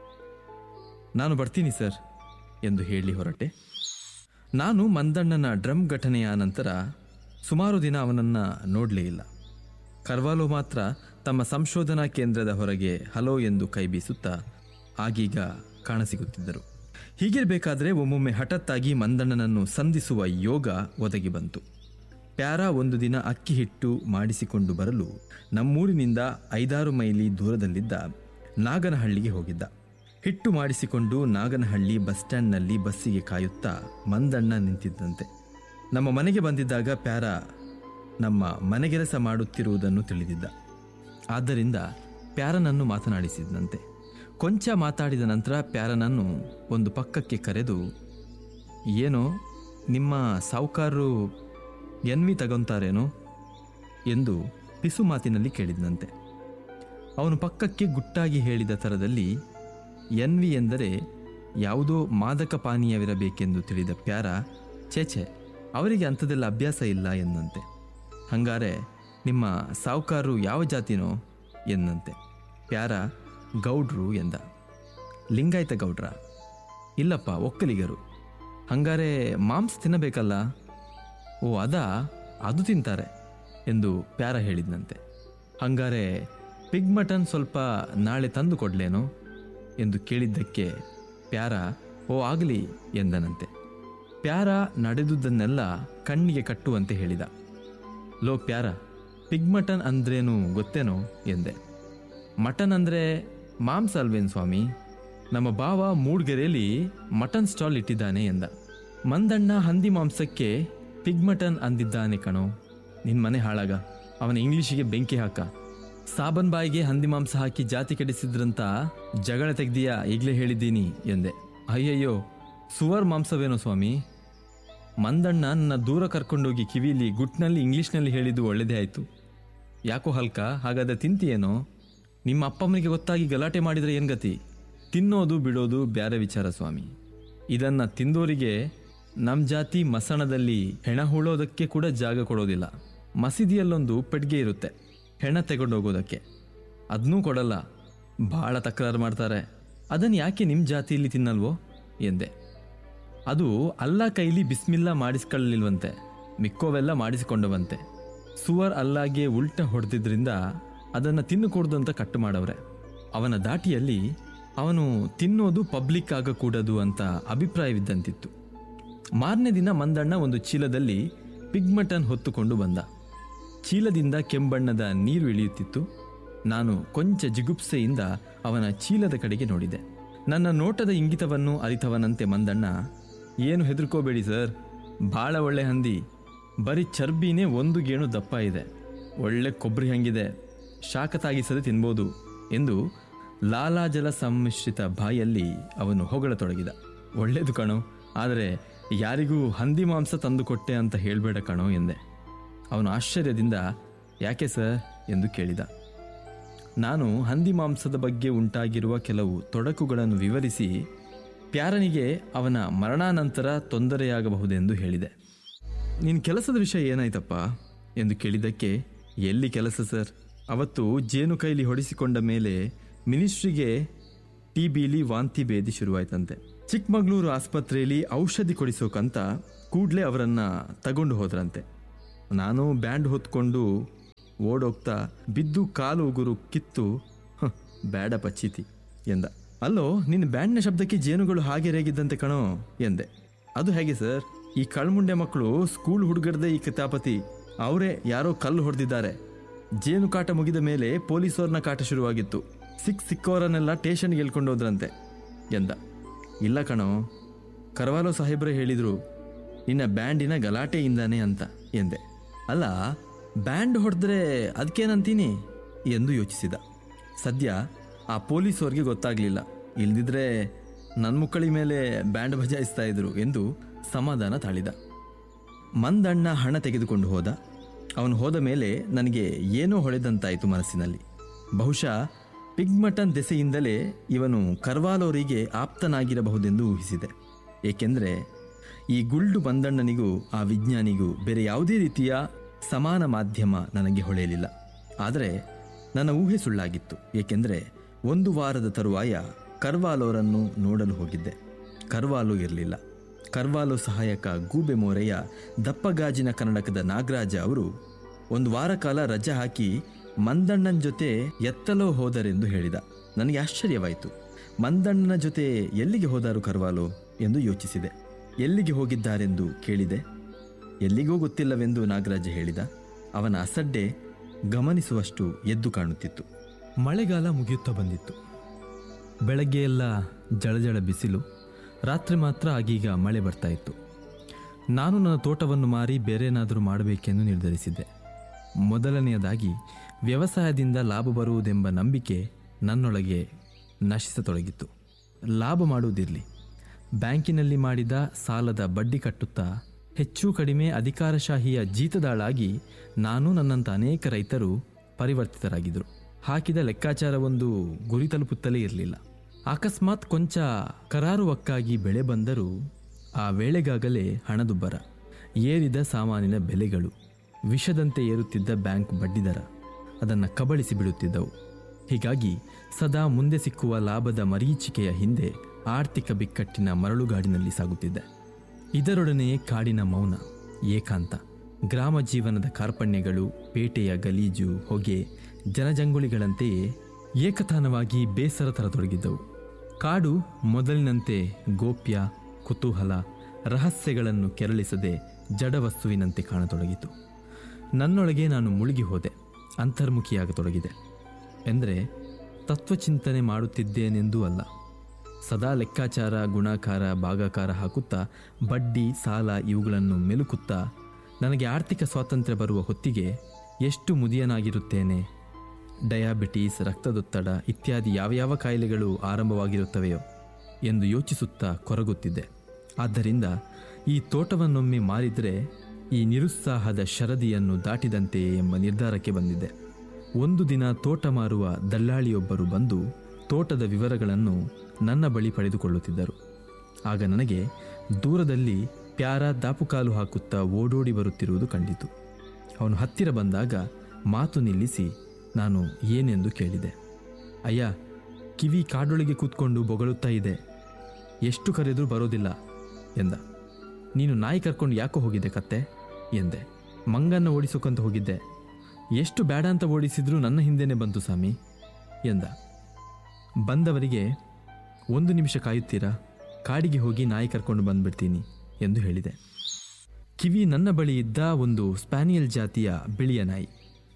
ನಾನು ಬರ್ತೀನಿ ಸರ್ ಎಂದು ಹೇಳಿ ಹೊರಟೆ ನಾನು ಮಂದಣ್ಣನ ಡ್ರಮ್ ಘಟನೆಯ ನಂತರ ಸುಮಾರು ದಿನ ಅವನನ್ನು ನೋಡಲೇ ಇಲ್ಲ ಕರ್ವಾಲೋ ಮಾತ್ರ ತಮ್ಮ ಸಂಶೋಧನಾ ಕೇಂದ್ರದ ಹೊರಗೆ ಹಲೋ ಎಂದು ಕೈ ಬೀಸುತ್ತಾ ಆಗೀಗ ಕಾಣಸಿಗುತ್ತಿದ್ದರು ಹೀಗಿರಬೇಕಾದ್ರೆ ಒಮ್ಮೊಮ್ಮೆ ಹಠತ್ತಾಗಿ ಮಂದಣ್ಣನನ್ನು ಸಂಧಿಸುವ ಯೋಗ ಒದಗಿ ಬಂತು ಪ್ಯಾರಾ ಒಂದು ದಿನ ಅಕ್ಕಿ ಹಿಟ್ಟು ಮಾಡಿಸಿಕೊಂಡು ಬರಲು ನಮ್ಮೂರಿನಿಂದ ಐದಾರು ಮೈಲಿ ದೂರದಲ್ಲಿದ್ದ ನಾಗನಹಳ್ಳಿಗೆ ಹೋಗಿದ್ದ ಹಿಟ್ಟು ಮಾಡಿಸಿಕೊಂಡು ನಾಗನಹಳ್ಳಿ ಬಸ್ ಸ್ಟ್ಯಾಂಡ್ನಲ್ಲಿ ಬಸ್ಸಿಗೆ ಕಾಯುತ್ತಾ ಮಂದಣ್ಣ ನಿಂತಿದ್ದಂತೆ ನಮ್ಮ ಮನೆಗೆ ಬಂದಿದ್ದಾಗ ಪ್ಯಾರಾ ನಮ್ಮ ಮನೆಗೆಲಸ ಮಾಡುತ್ತಿರುವುದನ್ನು ತಿಳಿದಿದ್ದ ಆದ್ದರಿಂದ ಪ್ಯಾರನನ್ನು ಮಾತನಾಡಿಸಿದಂತೆ ಕೊಂಚ ಮಾತಾಡಿದ ನಂತರ ಪ್ಯಾರನನ್ನು ಒಂದು ಪಕ್ಕಕ್ಕೆ ಕರೆದು ಏನೋ ನಿಮ್ಮ ಸಾವುಕಾರರು ಎನ್ವಿ ತಗೊಂತಾರೇನೋ ಎಂದು ಪಿಸು ಮಾತಿನಲ್ಲಿ ಕೇಳಿದಂತೆ ಅವನು ಪಕ್ಕಕ್ಕೆ ಗುಟ್ಟಾಗಿ ಹೇಳಿದ ಥರದಲ್ಲಿ ಎನ್ವಿ ಎಂದರೆ ಯಾವುದೋ ಮಾದಕ ಪಾನೀಯವಿರಬೇಕೆಂದು ತಿಳಿದ ಪ್ಯಾರ ಛೇಛೆ ಅವರಿಗೆ ಅಂಥದ್ದೆಲ್ಲ ಅಭ್ಯಾಸ ಇಲ್ಲ ಎಂದಂತೆ ಹಂಗಾರೆ ನಿಮ್ಮ ಸಾವುಕಾರರು ಯಾವ ಜಾತಿನೋ ಎಂದಂತೆ ಪ್ಯಾರ ಗೌಡ್ರು ಎಂದ ಲಿಂಗಾಯತ ಗೌಡ್ರ ಇಲ್ಲಪ್ಪ ಒಕ್ಕಲಿಗರು ಹಂಗಾರೆ ಮಾಂಸ ತಿನ್ನಬೇಕಲ್ಲ ಓ ಅದಾ ಅದು ತಿಂತಾರೆ ಎಂದು ಪ್ಯಾರ ಹೇಳಿದ್ನಂತೆ ಹಂಗಾರೆ ಪಿಗ್ ಮಟನ್ ಸ್ವಲ್ಪ ನಾಳೆ ತಂದು ಕೊಡ್ಲೇನೋ ಎಂದು ಕೇಳಿದ್ದಕ್ಕೆ ಪ್ಯಾರ ಓ ಆಗಲಿ ಎಂದನಂತೆ ಪ್ಯಾರ ನಡೆದುದನ್ನೆಲ್ಲ ಕಣ್ಣಿಗೆ ಕಟ್ಟುವಂತೆ ಹೇಳಿದ ಲೋ ಪ್ಯಾರ ಪಿಗ್ ಮಟನ್ ಅಂದ್ರೇನು ಗೊತ್ತೇನೋ ಎಂದೆ ಮಟನ್ ಅಂದರೆ ಮಾಂಸ ಅಲ್ವೇನು ಸ್ವಾಮಿ ನಮ್ಮ ಭಾವ ಮೂಡ್ಗೆರೆಯಲ್ಲಿ ಮಟನ್ ಸ್ಟಾಲ್ ಇಟ್ಟಿದ್ದಾನೆ ಎಂದ ಮಂದಣ್ಣ ಹಂದಿ ಮಾಂಸಕ್ಕೆ ಪಿಗ್ ಮಟನ್ ಅಂದಿದ್ದಾನೆ ಕಣೋ ನಿನ್ನ ಮನೆ ಹಾಳಾಗ ಅವನ ಇಂಗ್ಲಿಷಿಗೆ ಬೆಂಕಿ ಹಾಕ ಸಾಬನ್ ಬಾಯಿಗೆ ಹಂದಿ ಮಾಂಸ ಹಾಕಿ ಜಾತಿ ಕೆಡಿಸಿದ್ರಂತ ಜಗಳ ತೆಗ್ದೀಯಾ ಈಗಲೇ ಹೇಳಿದ್ದೀನಿ ಎಂದೆ ಅಯ್ಯಯ್ಯೋ ಸುವರ್ ಮಾಂಸವೇನೋ ಸ್ವಾಮಿ ಮಂದಣ್ಣ ನನ್ನ ದೂರ ಕರ್ಕೊಂಡೋಗಿ ಕಿವಿಲಿ ಗುಟ್ನಲ್ಲಿ ಇಂಗ್ಲಿಷ್ನಲ್ಲಿ ಹೇಳಿದ್ದು ಒಳ್ಳೆದೇ ಆಯಿತು ಯಾಕೋ ಹಲ್ಕ ಹಾಗಾದ್ರೆ ತಿಂತೀಯೇನೋ ನಿಮ್ಮ ಅಪ್ಪಮ್ಮನಿಗೆ ಗೊತ್ತಾಗಿ ಗಲಾಟೆ ಮಾಡಿದರೆ ಏನು ಗತಿ ತಿನ್ನೋದು ಬಿಡೋದು ಬ್ಯಾರೆ ವಿಚಾರ ಸ್ವಾಮಿ ಇದನ್ನು ತಿಂದೋರಿಗೆ ನಮ್ಮ ಜಾತಿ ಮಸಣದಲ್ಲಿ ಹೆಣ ಹೂಳೋದಕ್ಕೆ ಕೂಡ ಜಾಗ ಕೊಡೋದಿಲ್ಲ ಮಸೀದಿಯಲ್ಲೊಂದು ಪೆಟ್ಟಿಗೆ ಇರುತ್ತೆ ಹೆಣ ತೆಗೊಂಡೋಗೋದಕ್ಕೆ ಅದನ್ನೂ ಕೊಡಲ್ಲ ಭಾಳ ತಕರಾರು ಮಾಡ್ತಾರೆ ಅದನ್ನು ಯಾಕೆ ನಿಮ್ಮ ಜಾತಿಯಲ್ಲಿ ತಿನ್ನಲ್ವೋ ಎಂದೆ ಅದು ಅಲ್ಲ ಕೈಲಿ ಬಿಸ್ಮಿಲ್ಲಾ ಮಾಡಿಸ್ಕೊಳ್ಳಲಿಲ್ವಂತೆ ಮಿಕ್ಕೋವೆಲ್ಲ ಮಾಡಿಸಿಕೊಂಡವಂತೆ ಸುವರ್ ಅಲ್ಲಾಗೆ ಉಲ್ಟ ಹೊಡೆದಿದ್ರಿಂದ ಅದನ್ನು ತಿನ್ನಕೂಡ್ದು ಅಂತ ಕಟ್ಟು ಮಾಡವ್ರೆ ಅವನ ದಾಟಿಯಲ್ಲಿ ಅವನು ತಿನ್ನೋದು ಪಬ್ಲಿಕ್ ಆಗಕೂಡದು ಅಂತ ಅಭಿಪ್ರಾಯವಿದ್ದಂತಿತ್ತು ಮಾರನೇ ದಿನ ಮಂದಣ್ಣ ಒಂದು ಚೀಲದಲ್ಲಿ ಪಿಗ್ಮಟನ್ ಹೊತ್ತುಕೊಂಡು ಬಂದ ಚೀಲದಿಂದ ಕೆಂಬಣ್ಣದ ನೀರು ಇಳಿಯುತ್ತಿತ್ತು ನಾನು ಕೊಂಚ ಜಿಗುಪ್ಸೆಯಿಂದ ಅವನ ಚೀಲದ ಕಡೆಗೆ ನೋಡಿದೆ ನನ್ನ ನೋಟದ ಇಂಗಿತವನ್ನು ಅರಿತವನಂತೆ ಮಂದಣ್ಣ ಏನು ಹೆದರ್ಕೋಬೇಡಿ ಸರ್ ಭಾಳ ಒಳ್ಳೆ ಹಂದಿ ಬರೀ ಚರ್ಬಿನೇ ಒಂದು ಗೇಣು ದಪ್ಪ ಇದೆ ಒಳ್ಳೆ ಕೊಬ್ಬರಿ ಹಂಗಿದೆ ಶಾಖ ತಾಗಿಸದೆ ತಿನ್ಬೋದು ಎಂದು ಲಾಲಾಜಲ ಸಮ್ಮಿಶ್ರಿತ ಬಾಯಲ್ಲಿ ಅವನು ಹೊಗಳತೊಡಗಿದ ಒಳ್ಳೇದು ಕಣೋ ಆದರೆ ಯಾರಿಗೂ ಹಂದಿ ಮಾಂಸ ತಂದುಕೊಟ್ಟೆ ಅಂತ ಹೇಳಬೇಡ ಕಣೋ ಎಂದೆ ಅವನು ಆಶ್ಚರ್ಯದಿಂದ ಯಾಕೆ ಸರ್ ಎಂದು ಕೇಳಿದ ನಾನು ಹಂದಿ ಮಾಂಸದ ಬಗ್ಗೆ ಉಂಟಾಗಿರುವ ಕೆಲವು ತೊಡಕುಗಳನ್ನು ವಿವರಿಸಿ ಪ್ಯಾರನಿಗೆ ಅವನ ಮರಣಾನಂತರ ತೊಂದರೆಯಾಗಬಹುದೆಂದು ಹೇಳಿದೆ ನಿನ್ನ ಕೆಲಸದ ವಿಷಯ ಏನಾಯ್ತಪ್ಪ ಎಂದು ಕೇಳಿದ್ದಕ್ಕೆ ಎಲ್ಲಿ ಕೆಲಸ ಸರ್ ಅವತ್ತು ಜೇನು ಕೈಲಿ ಹೊಡಿಸಿಕೊಂಡ ಮೇಲೆ ಮಿನಿಸ್ಟ್ರಿಗೆ ಟಿ ಬಿಲಿ ವಾಂತಿ ಭೇದಿ ಶುರುವಾಯ್ತಂತೆ ಚಿಕ್ಕಮಗಳೂರು ಆಸ್ಪತ್ರೆಯಲ್ಲಿ ಔಷಧಿ ಕೊಡಿಸೋಕಂತ ಕೂಡಲೇ ಅವರನ್ನು ತಗೊಂಡು ಹೋದ್ರಂತೆ ನಾನು ಬ್ಯಾಂಡ್ ಹೊತ್ಕೊಂಡು ಓಡೋಗ್ತಾ ಬಿದ್ದು ಕಾಲು ಉಗುರು ಕಿತ್ತು "ಹ, ಬೇಡ ಪಚ್ಚಿತಿ ಎಂದ ಅಲ್ಲೋ ನಿನ್ನ ಬ್ಯಾಂಡ್ನ ಶಬ್ದಕ್ಕೆ ಜೇನುಗಳು ಹಾಗೆ ರೇಗಿದ್ದಂತೆ ಕಣೋ ಎಂದೆ ಅದು ಹೇಗೆ ಸರ್ ಈ ಕಳ್ಮುಂಡೆ ಮಕ್ಕಳು ಸ್ಕೂಲ್ ಹುಡುಗರದೇ ಈ ಕಿತಾಪತಿ ಅವರೇ ಯಾರೋ ಕಲ್ಲು ಹೊಡೆದಿದ್ದಾರೆ ಜೇನು ಕಾಟ ಮುಗಿದ ಮೇಲೆ ಪೊಲೀಸವ್ರನ್ನ ಕಾಟ ಶುರುವಾಗಿತ್ತು ಸಿಕ್ ಸಿಕ್ಕವರನ್ನೆಲ್ಲ ಟೇಷನ್ಗೆ ಎಳ್ಕೊಂಡು ಹೋದ್ರಂತೆ ಎಂದ ಇಲ್ಲ ಕಣೋ ಕರವಾಲೋ ಸಾಹೇಬ್ರೆ ಹೇಳಿದ್ರು ನಿನ್ನ ಬ್ಯಾಂಡಿನ ಗಲಾಟೆಯಿಂದಾನೆ ಅಂತ ಎಂದೆ ಅಲ್ಲ ಬ್ಯಾಂಡ್ ಹೊಡೆದ್ರೆ ಅದಕ್ಕೇನಂತೀನಿ ಎಂದು ಯೋಚಿಸಿದ ಸದ್ಯ ಆ ಪೊಲೀಸವ್ರಿಗೆ ಗೊತ್ತಾಗ್ಲಿಲ್ಲ ಇಲ್ದಿದ್ರೆ ನನ್ನ ಮುಕ್ಕಳಿ ಮೇಲೆ ಬ್ಯಾಂಡ್ ಬಜಾಯಿಸ್ತಾ ಇದ್ರು ಎಂದು ಸಮಾಧಾನ ತಾಳಿದ ಮಂದಣ್ಣ ಹಣ ತೆಗೆದುಕೊಂಡು ಹೋದ ಅವನು ಹೋದ ಮೇಲೆ ನನಗೆ ಏನೋ ಹೊಳೆದಂತಾಯಿತು ಮನಸ್ಸಿನಲ್ಲಿ ಬಹುಶಃ ಪಿಗ್ಮಟನ್ ದೆಸೆಯಿಂದಲೇ ಇವನು ಕರ್ವಾಲೋರಿಗೆ ಆಪ್ತನಾಗಿರಬಹುದೆಂದು ಊಹಿಸಿದೆ ಏಕೆಂದರೆ ಈ ಗುಲ್ಡು ಮಂದಣ್ಣನಿಗೂ ಆ ವಿಜ್ಞಾನಿಗೂ ಬೇರೆ ಯಾವುದೇ ರೀತಿಯ ಸಮಾನ ಮಾಧ್ಯಮ ನನಗೆ ಹೊಳೆಯಲಿಲ್ಲ ಆದರೆ ನನ್ನ ಊಹೆ ಸುಳ್ಳಾಗಿತ್ತು ಏಕೆಂದರೆ ಒಂದು ವಾರದ ತರುವಾಯ ಕರ್ವಾಲೋರನ್ನು ನೋಡಲು ಹೋಗಿದ್ದೆ ಕರ್ವಾಲೋ ಇರಲಿಲ್ಲ ಕರ್ವಾಲೋ ಸಹಾಯಕ ಗೂಬೆ ಮೋರೆಯ ದಪ್ಪಗಾಜಿನ ಕನ್ನಡಕದ ನಾಗರಾಜ ಅವರು ಒಂದು ವಾರ ಕಾಲ ರಜೆ ಹಾಕಿ ಮಂದಣ್ಣನ ಜೊತೆ ಎತ್ತಲೋ ಹೋದರೆಂದು ಹೇಳಿದ ನನಗೆ ಆಶ್ಚರ್ಯವಾಯಿತು ಮಂದಣ್ಣನ ಜೊತೆ ಎಲ್ಲಿಗೆ ಹೋದಾರು ಕರ್ವಾಲೋ ಎಂದು ಯೋಚಿಸಿದೆ ಎಲ್ಲಿಗೆ ಹೋಗಿದ್ದಾರೆಂದು ಕೇಳಿದೆ ಎಲ್ಲಿಗೂ ಗೊತ್ತಿಲ್ಲವೆಂದು ನಾಗರಾಜ ಹೇಳಿದ ಅವನ ಅಸಡ್ಡೆ ಗಮನಿಸುವಷ್ಟು ಎದ್ದು ಕಾಣುತ್ತಿತ್ತು ಮಳೆಗಾಲ ಮುಗಿಯುತ್ತಾ ಬಂದಿತ್ತು ಬೆಳಗ್ಗೆ ಎಲ್ಲ ಜಳಜಳ ಬಿಸಿಲು ರಾತ್ರಿ ಮಾತ್ರ ಆಗೀಗ ಮಳೆ ಬರ್ತಾ ಇತ್ತು ನಾನು ನನ್ನ ತೋಟವನ್ನು ಮಾರಿ ಬೇರೇನಾದರೂ ಮಾಡಬೇಕೆಂದು ನಿರ್ಧರಿಸಿದ್ದೆ ಮೊದಲನೆಯದಾಗಿ ವ್ಯವಸಾಯದಿಂದ ಲಾಭ ಬರುವುದೆಂಬ ನಂಬಿಕೆ ನನ್ನೊಳಗೆ ನಶಿಸತೊಡಗಿತ್ತು ಲಾಭ ಮಾಡುವುದಿರಲಿ ಬ್ಯಾಂಕಿನಲ್ಲಿ ಮಾಡಿದ ಸಾಲದ ಬಡ್ಡಿ ಕಟ್ಟುತ್ತಾ ಹೆಚ್ಚು ಕಡಿಮೆ ಅಧಿಕಾರಶಾಹಿಯ ಜೀತದಾಳಾಗಿ ನಾನು ನನ್ನಂಥ ಅನೇಕ ರೈತರು ಪರಿವರ್ತಿತರಾಗಿದ್ದರು ಹಾಕಿದ ಲೆಕ್ಕಾಚಾರವೊಂದು ಗುರಿ ತಲುಪುತ್ತಲೇ ಇರಲಿಲ್ಲ ಅಕಸ್ಮಾತ್ ಕೊಂಚ ಕರಾರುವಕ್ಕಾಗಿ ಬೆಳೆ ಬಂದರೂ ಆ ವೇಳೆಗಾಗಲೇ ಹಣದುಬ್ಬರ ಏರಿದ ಸಾಮಾನಿನ ಬೆಲೆಗಳು ವಿಷದಂತೆ ಏರುತ್ತಿದ್ದ ಬ್ಯಾಂಕ್ ಬಡ್ಡಿದರ ಅದನ್ನು ಕಬಳಿಸಿ ಬಿಡುತ್ತಿದ್ದವು ಹೀಗಾಗಿ ಸದಾ ಮುಂದೆ ಸಿಕ್ಕುವ ಲಾಭದ ಮರೀಚಿಕೆಯ ಹಿಂದೆ ಆರ್ಥಿಕ ಬಿಕ್ಕಟ್ಟಿನ ಮರಳುಗಾಡಿನಲ್ಲಿ ಸಾಗುತ್ತಿದ್ದೆ ಇದರೊಡನೆಯೇ ಕಾಡಿನ ಮೌನ ಏಕಾಂತ ಗ್ರಾಮ ಜೀವನದ ಕಾರ್ಪಣ್ಯಗಳು ಪೇಟೆಯ ಗಲೀಜು ಹೊಗೆ ಜನಜಂಗುಳಿಗಳಂತೆಯೇ ಏಕತಾನವಾಗಿ ಬೇಸರ ತರತೊಡಗಿದ್ದವು ಕಾಡು ಮೊದಲಿನಂತೆ ಗೋಪ್ಯ ಕುತೂಹಲ ರಹಸ್ಯಗಳನ್ನು ಕೆರಳಿಸದೆ ಜಡವಸ್ತುವಿನಂತೆ ಕಾಣತೊಡಗಿತು ನನ್ನೊಳಗೆ ನಾನು ಮುಳುಗಿ ಹೋದೆ ಅಂತರ್ಮುಖಿಯಾಗತೊಡಗಿದೆ ಎಂದರೆ ತತ್ವಚಿಂತನೆ ಮಾಡುತ್ತಿದ್ದೇನೆಂದೂ ಅಲ್ಲ ಸದಾ ಲೆಕ್ಕಾಚಾರ ಗುಣಾಕಾರ ಭಾಗಾಕಾರ ಹಾಕುತ್ತಾ ಬಡ್ಡಿ ಸಾಲ ಇವುಗಳನ್ನು ಮೆಲುಕುತ್ತಾ ನನಗೆ ಆರ್ಥಿಕ ಸ್ವಾತಂತ್ರ್ಯ ಬರುವ ಹೊತ್ತಿಗೆ ಎಷ್ಟು ಮುದಿಯನಾಗಿರುತ್ತೇನೆ ಡಯಾಬಿಟೀಸ್ ರಕ್ತದೊತ್ತಡ ಇತ್ಯಾದಿ ಯಾವ ಯಾವ ಕಾಯಿಲೆಗಳು ಆರಂಭವಾಗಿರುತ್ತವೆಯೋ ಎಂದು ಯೋಚಿಸುತ್ತಾ ಕೊರಗುತ್ತಿದ್ದೆ ಆದ್ದರಿಂದ ಈ ತೋಟವನ್ನೊಮ್ಮೆ ಮಾರಿದರೆ ಈ ನಿರುತ್ಸಾಹದ ಶರದಿಯನ್ನು ದಾಟಿದಂತೆ ಎಂಬ ನಿರ್ಧಾರಕ್ಕೆ ಬಂದಿದ್ದೆ ಒಂದು ದಿನ ತೋಟ ಮಾರುವ ದಲ್ಲಾಳಿಯೊಬ್ಬರು ಬಂದು ತೋಟದ ವಿವರಗಳನ್ನು ನನ್ನ ಬಳಿ ಪಡೆದುಕೊಳ್ಳುತ್ತಿದ್ದರು ಆಗ ನನಗೆ ದೂರದಲ್ಲಿ ಪ್ಯಾರ ದಾಪುಕಾಲು ಹಾಕುತ್ತಾ ಓಡೋಡಿ ಬರುತ್ತಿರುವುದು ಕಂಡಿತು ಅವನು ಹತ್ತಿರ ಬಂದಾಗ ಮಾತು ನಿಲ್ಲಿಸಿ ನಾನು ಏನೆಂದು ಕೇಳಿದೆ ಅಯ್ಯ ಕಿವಿ ಕಾಡೊಳಗೆ ಕೂತ್ಕೊಂಡು ಬೊಗಳುತ್ತಾ ಇದೆ ಎಷ್ಟು ಕರೆದರೂ ಬರೋದಿಲ್ಲ ಎಂದ ನೀನು ನಾಯಿ ಕರ್ಕೊಂಡು ಯಾಕೋ ಹೋಗಿದ್ದೆ ಕತ್ತೆ ಎಂದೆ ಮಂಗನ್ನ ಓಡಿಸೋಕಂತ ಹೋಗಿದ್ದೆ ಎಷ್ಟು ಬೇಡ ಅಂತ ಓಡಿಸಿದ್ರೂ ನನ್ನ ಹಿಂದೆನೇ ಬಂತು ಸ್ವಾಮಿ ಎಂದ ಬಂದವರಿಗೆ ಒಂದು ನಿಮಿಷ ಕಾಯುತ್ತೀರಾ ಕಾಡಿಗೆ ಹೋಗಿ ನಾಯಿ ಕರ್ಕೊಂಡು ಬಂದ್ಬಿಡ್ತೀನಿ ಎಂದು ಹೇಳಿದೆ ಕಿವಿ ನನ್ನ ಬಳಿ ಇದ್ದ ಒಂದು ಸ್ಪ್ಯಾನಿಯಲ್ ಜಾತಿಯ ಬಿಳಿಯ ನಾಯಿ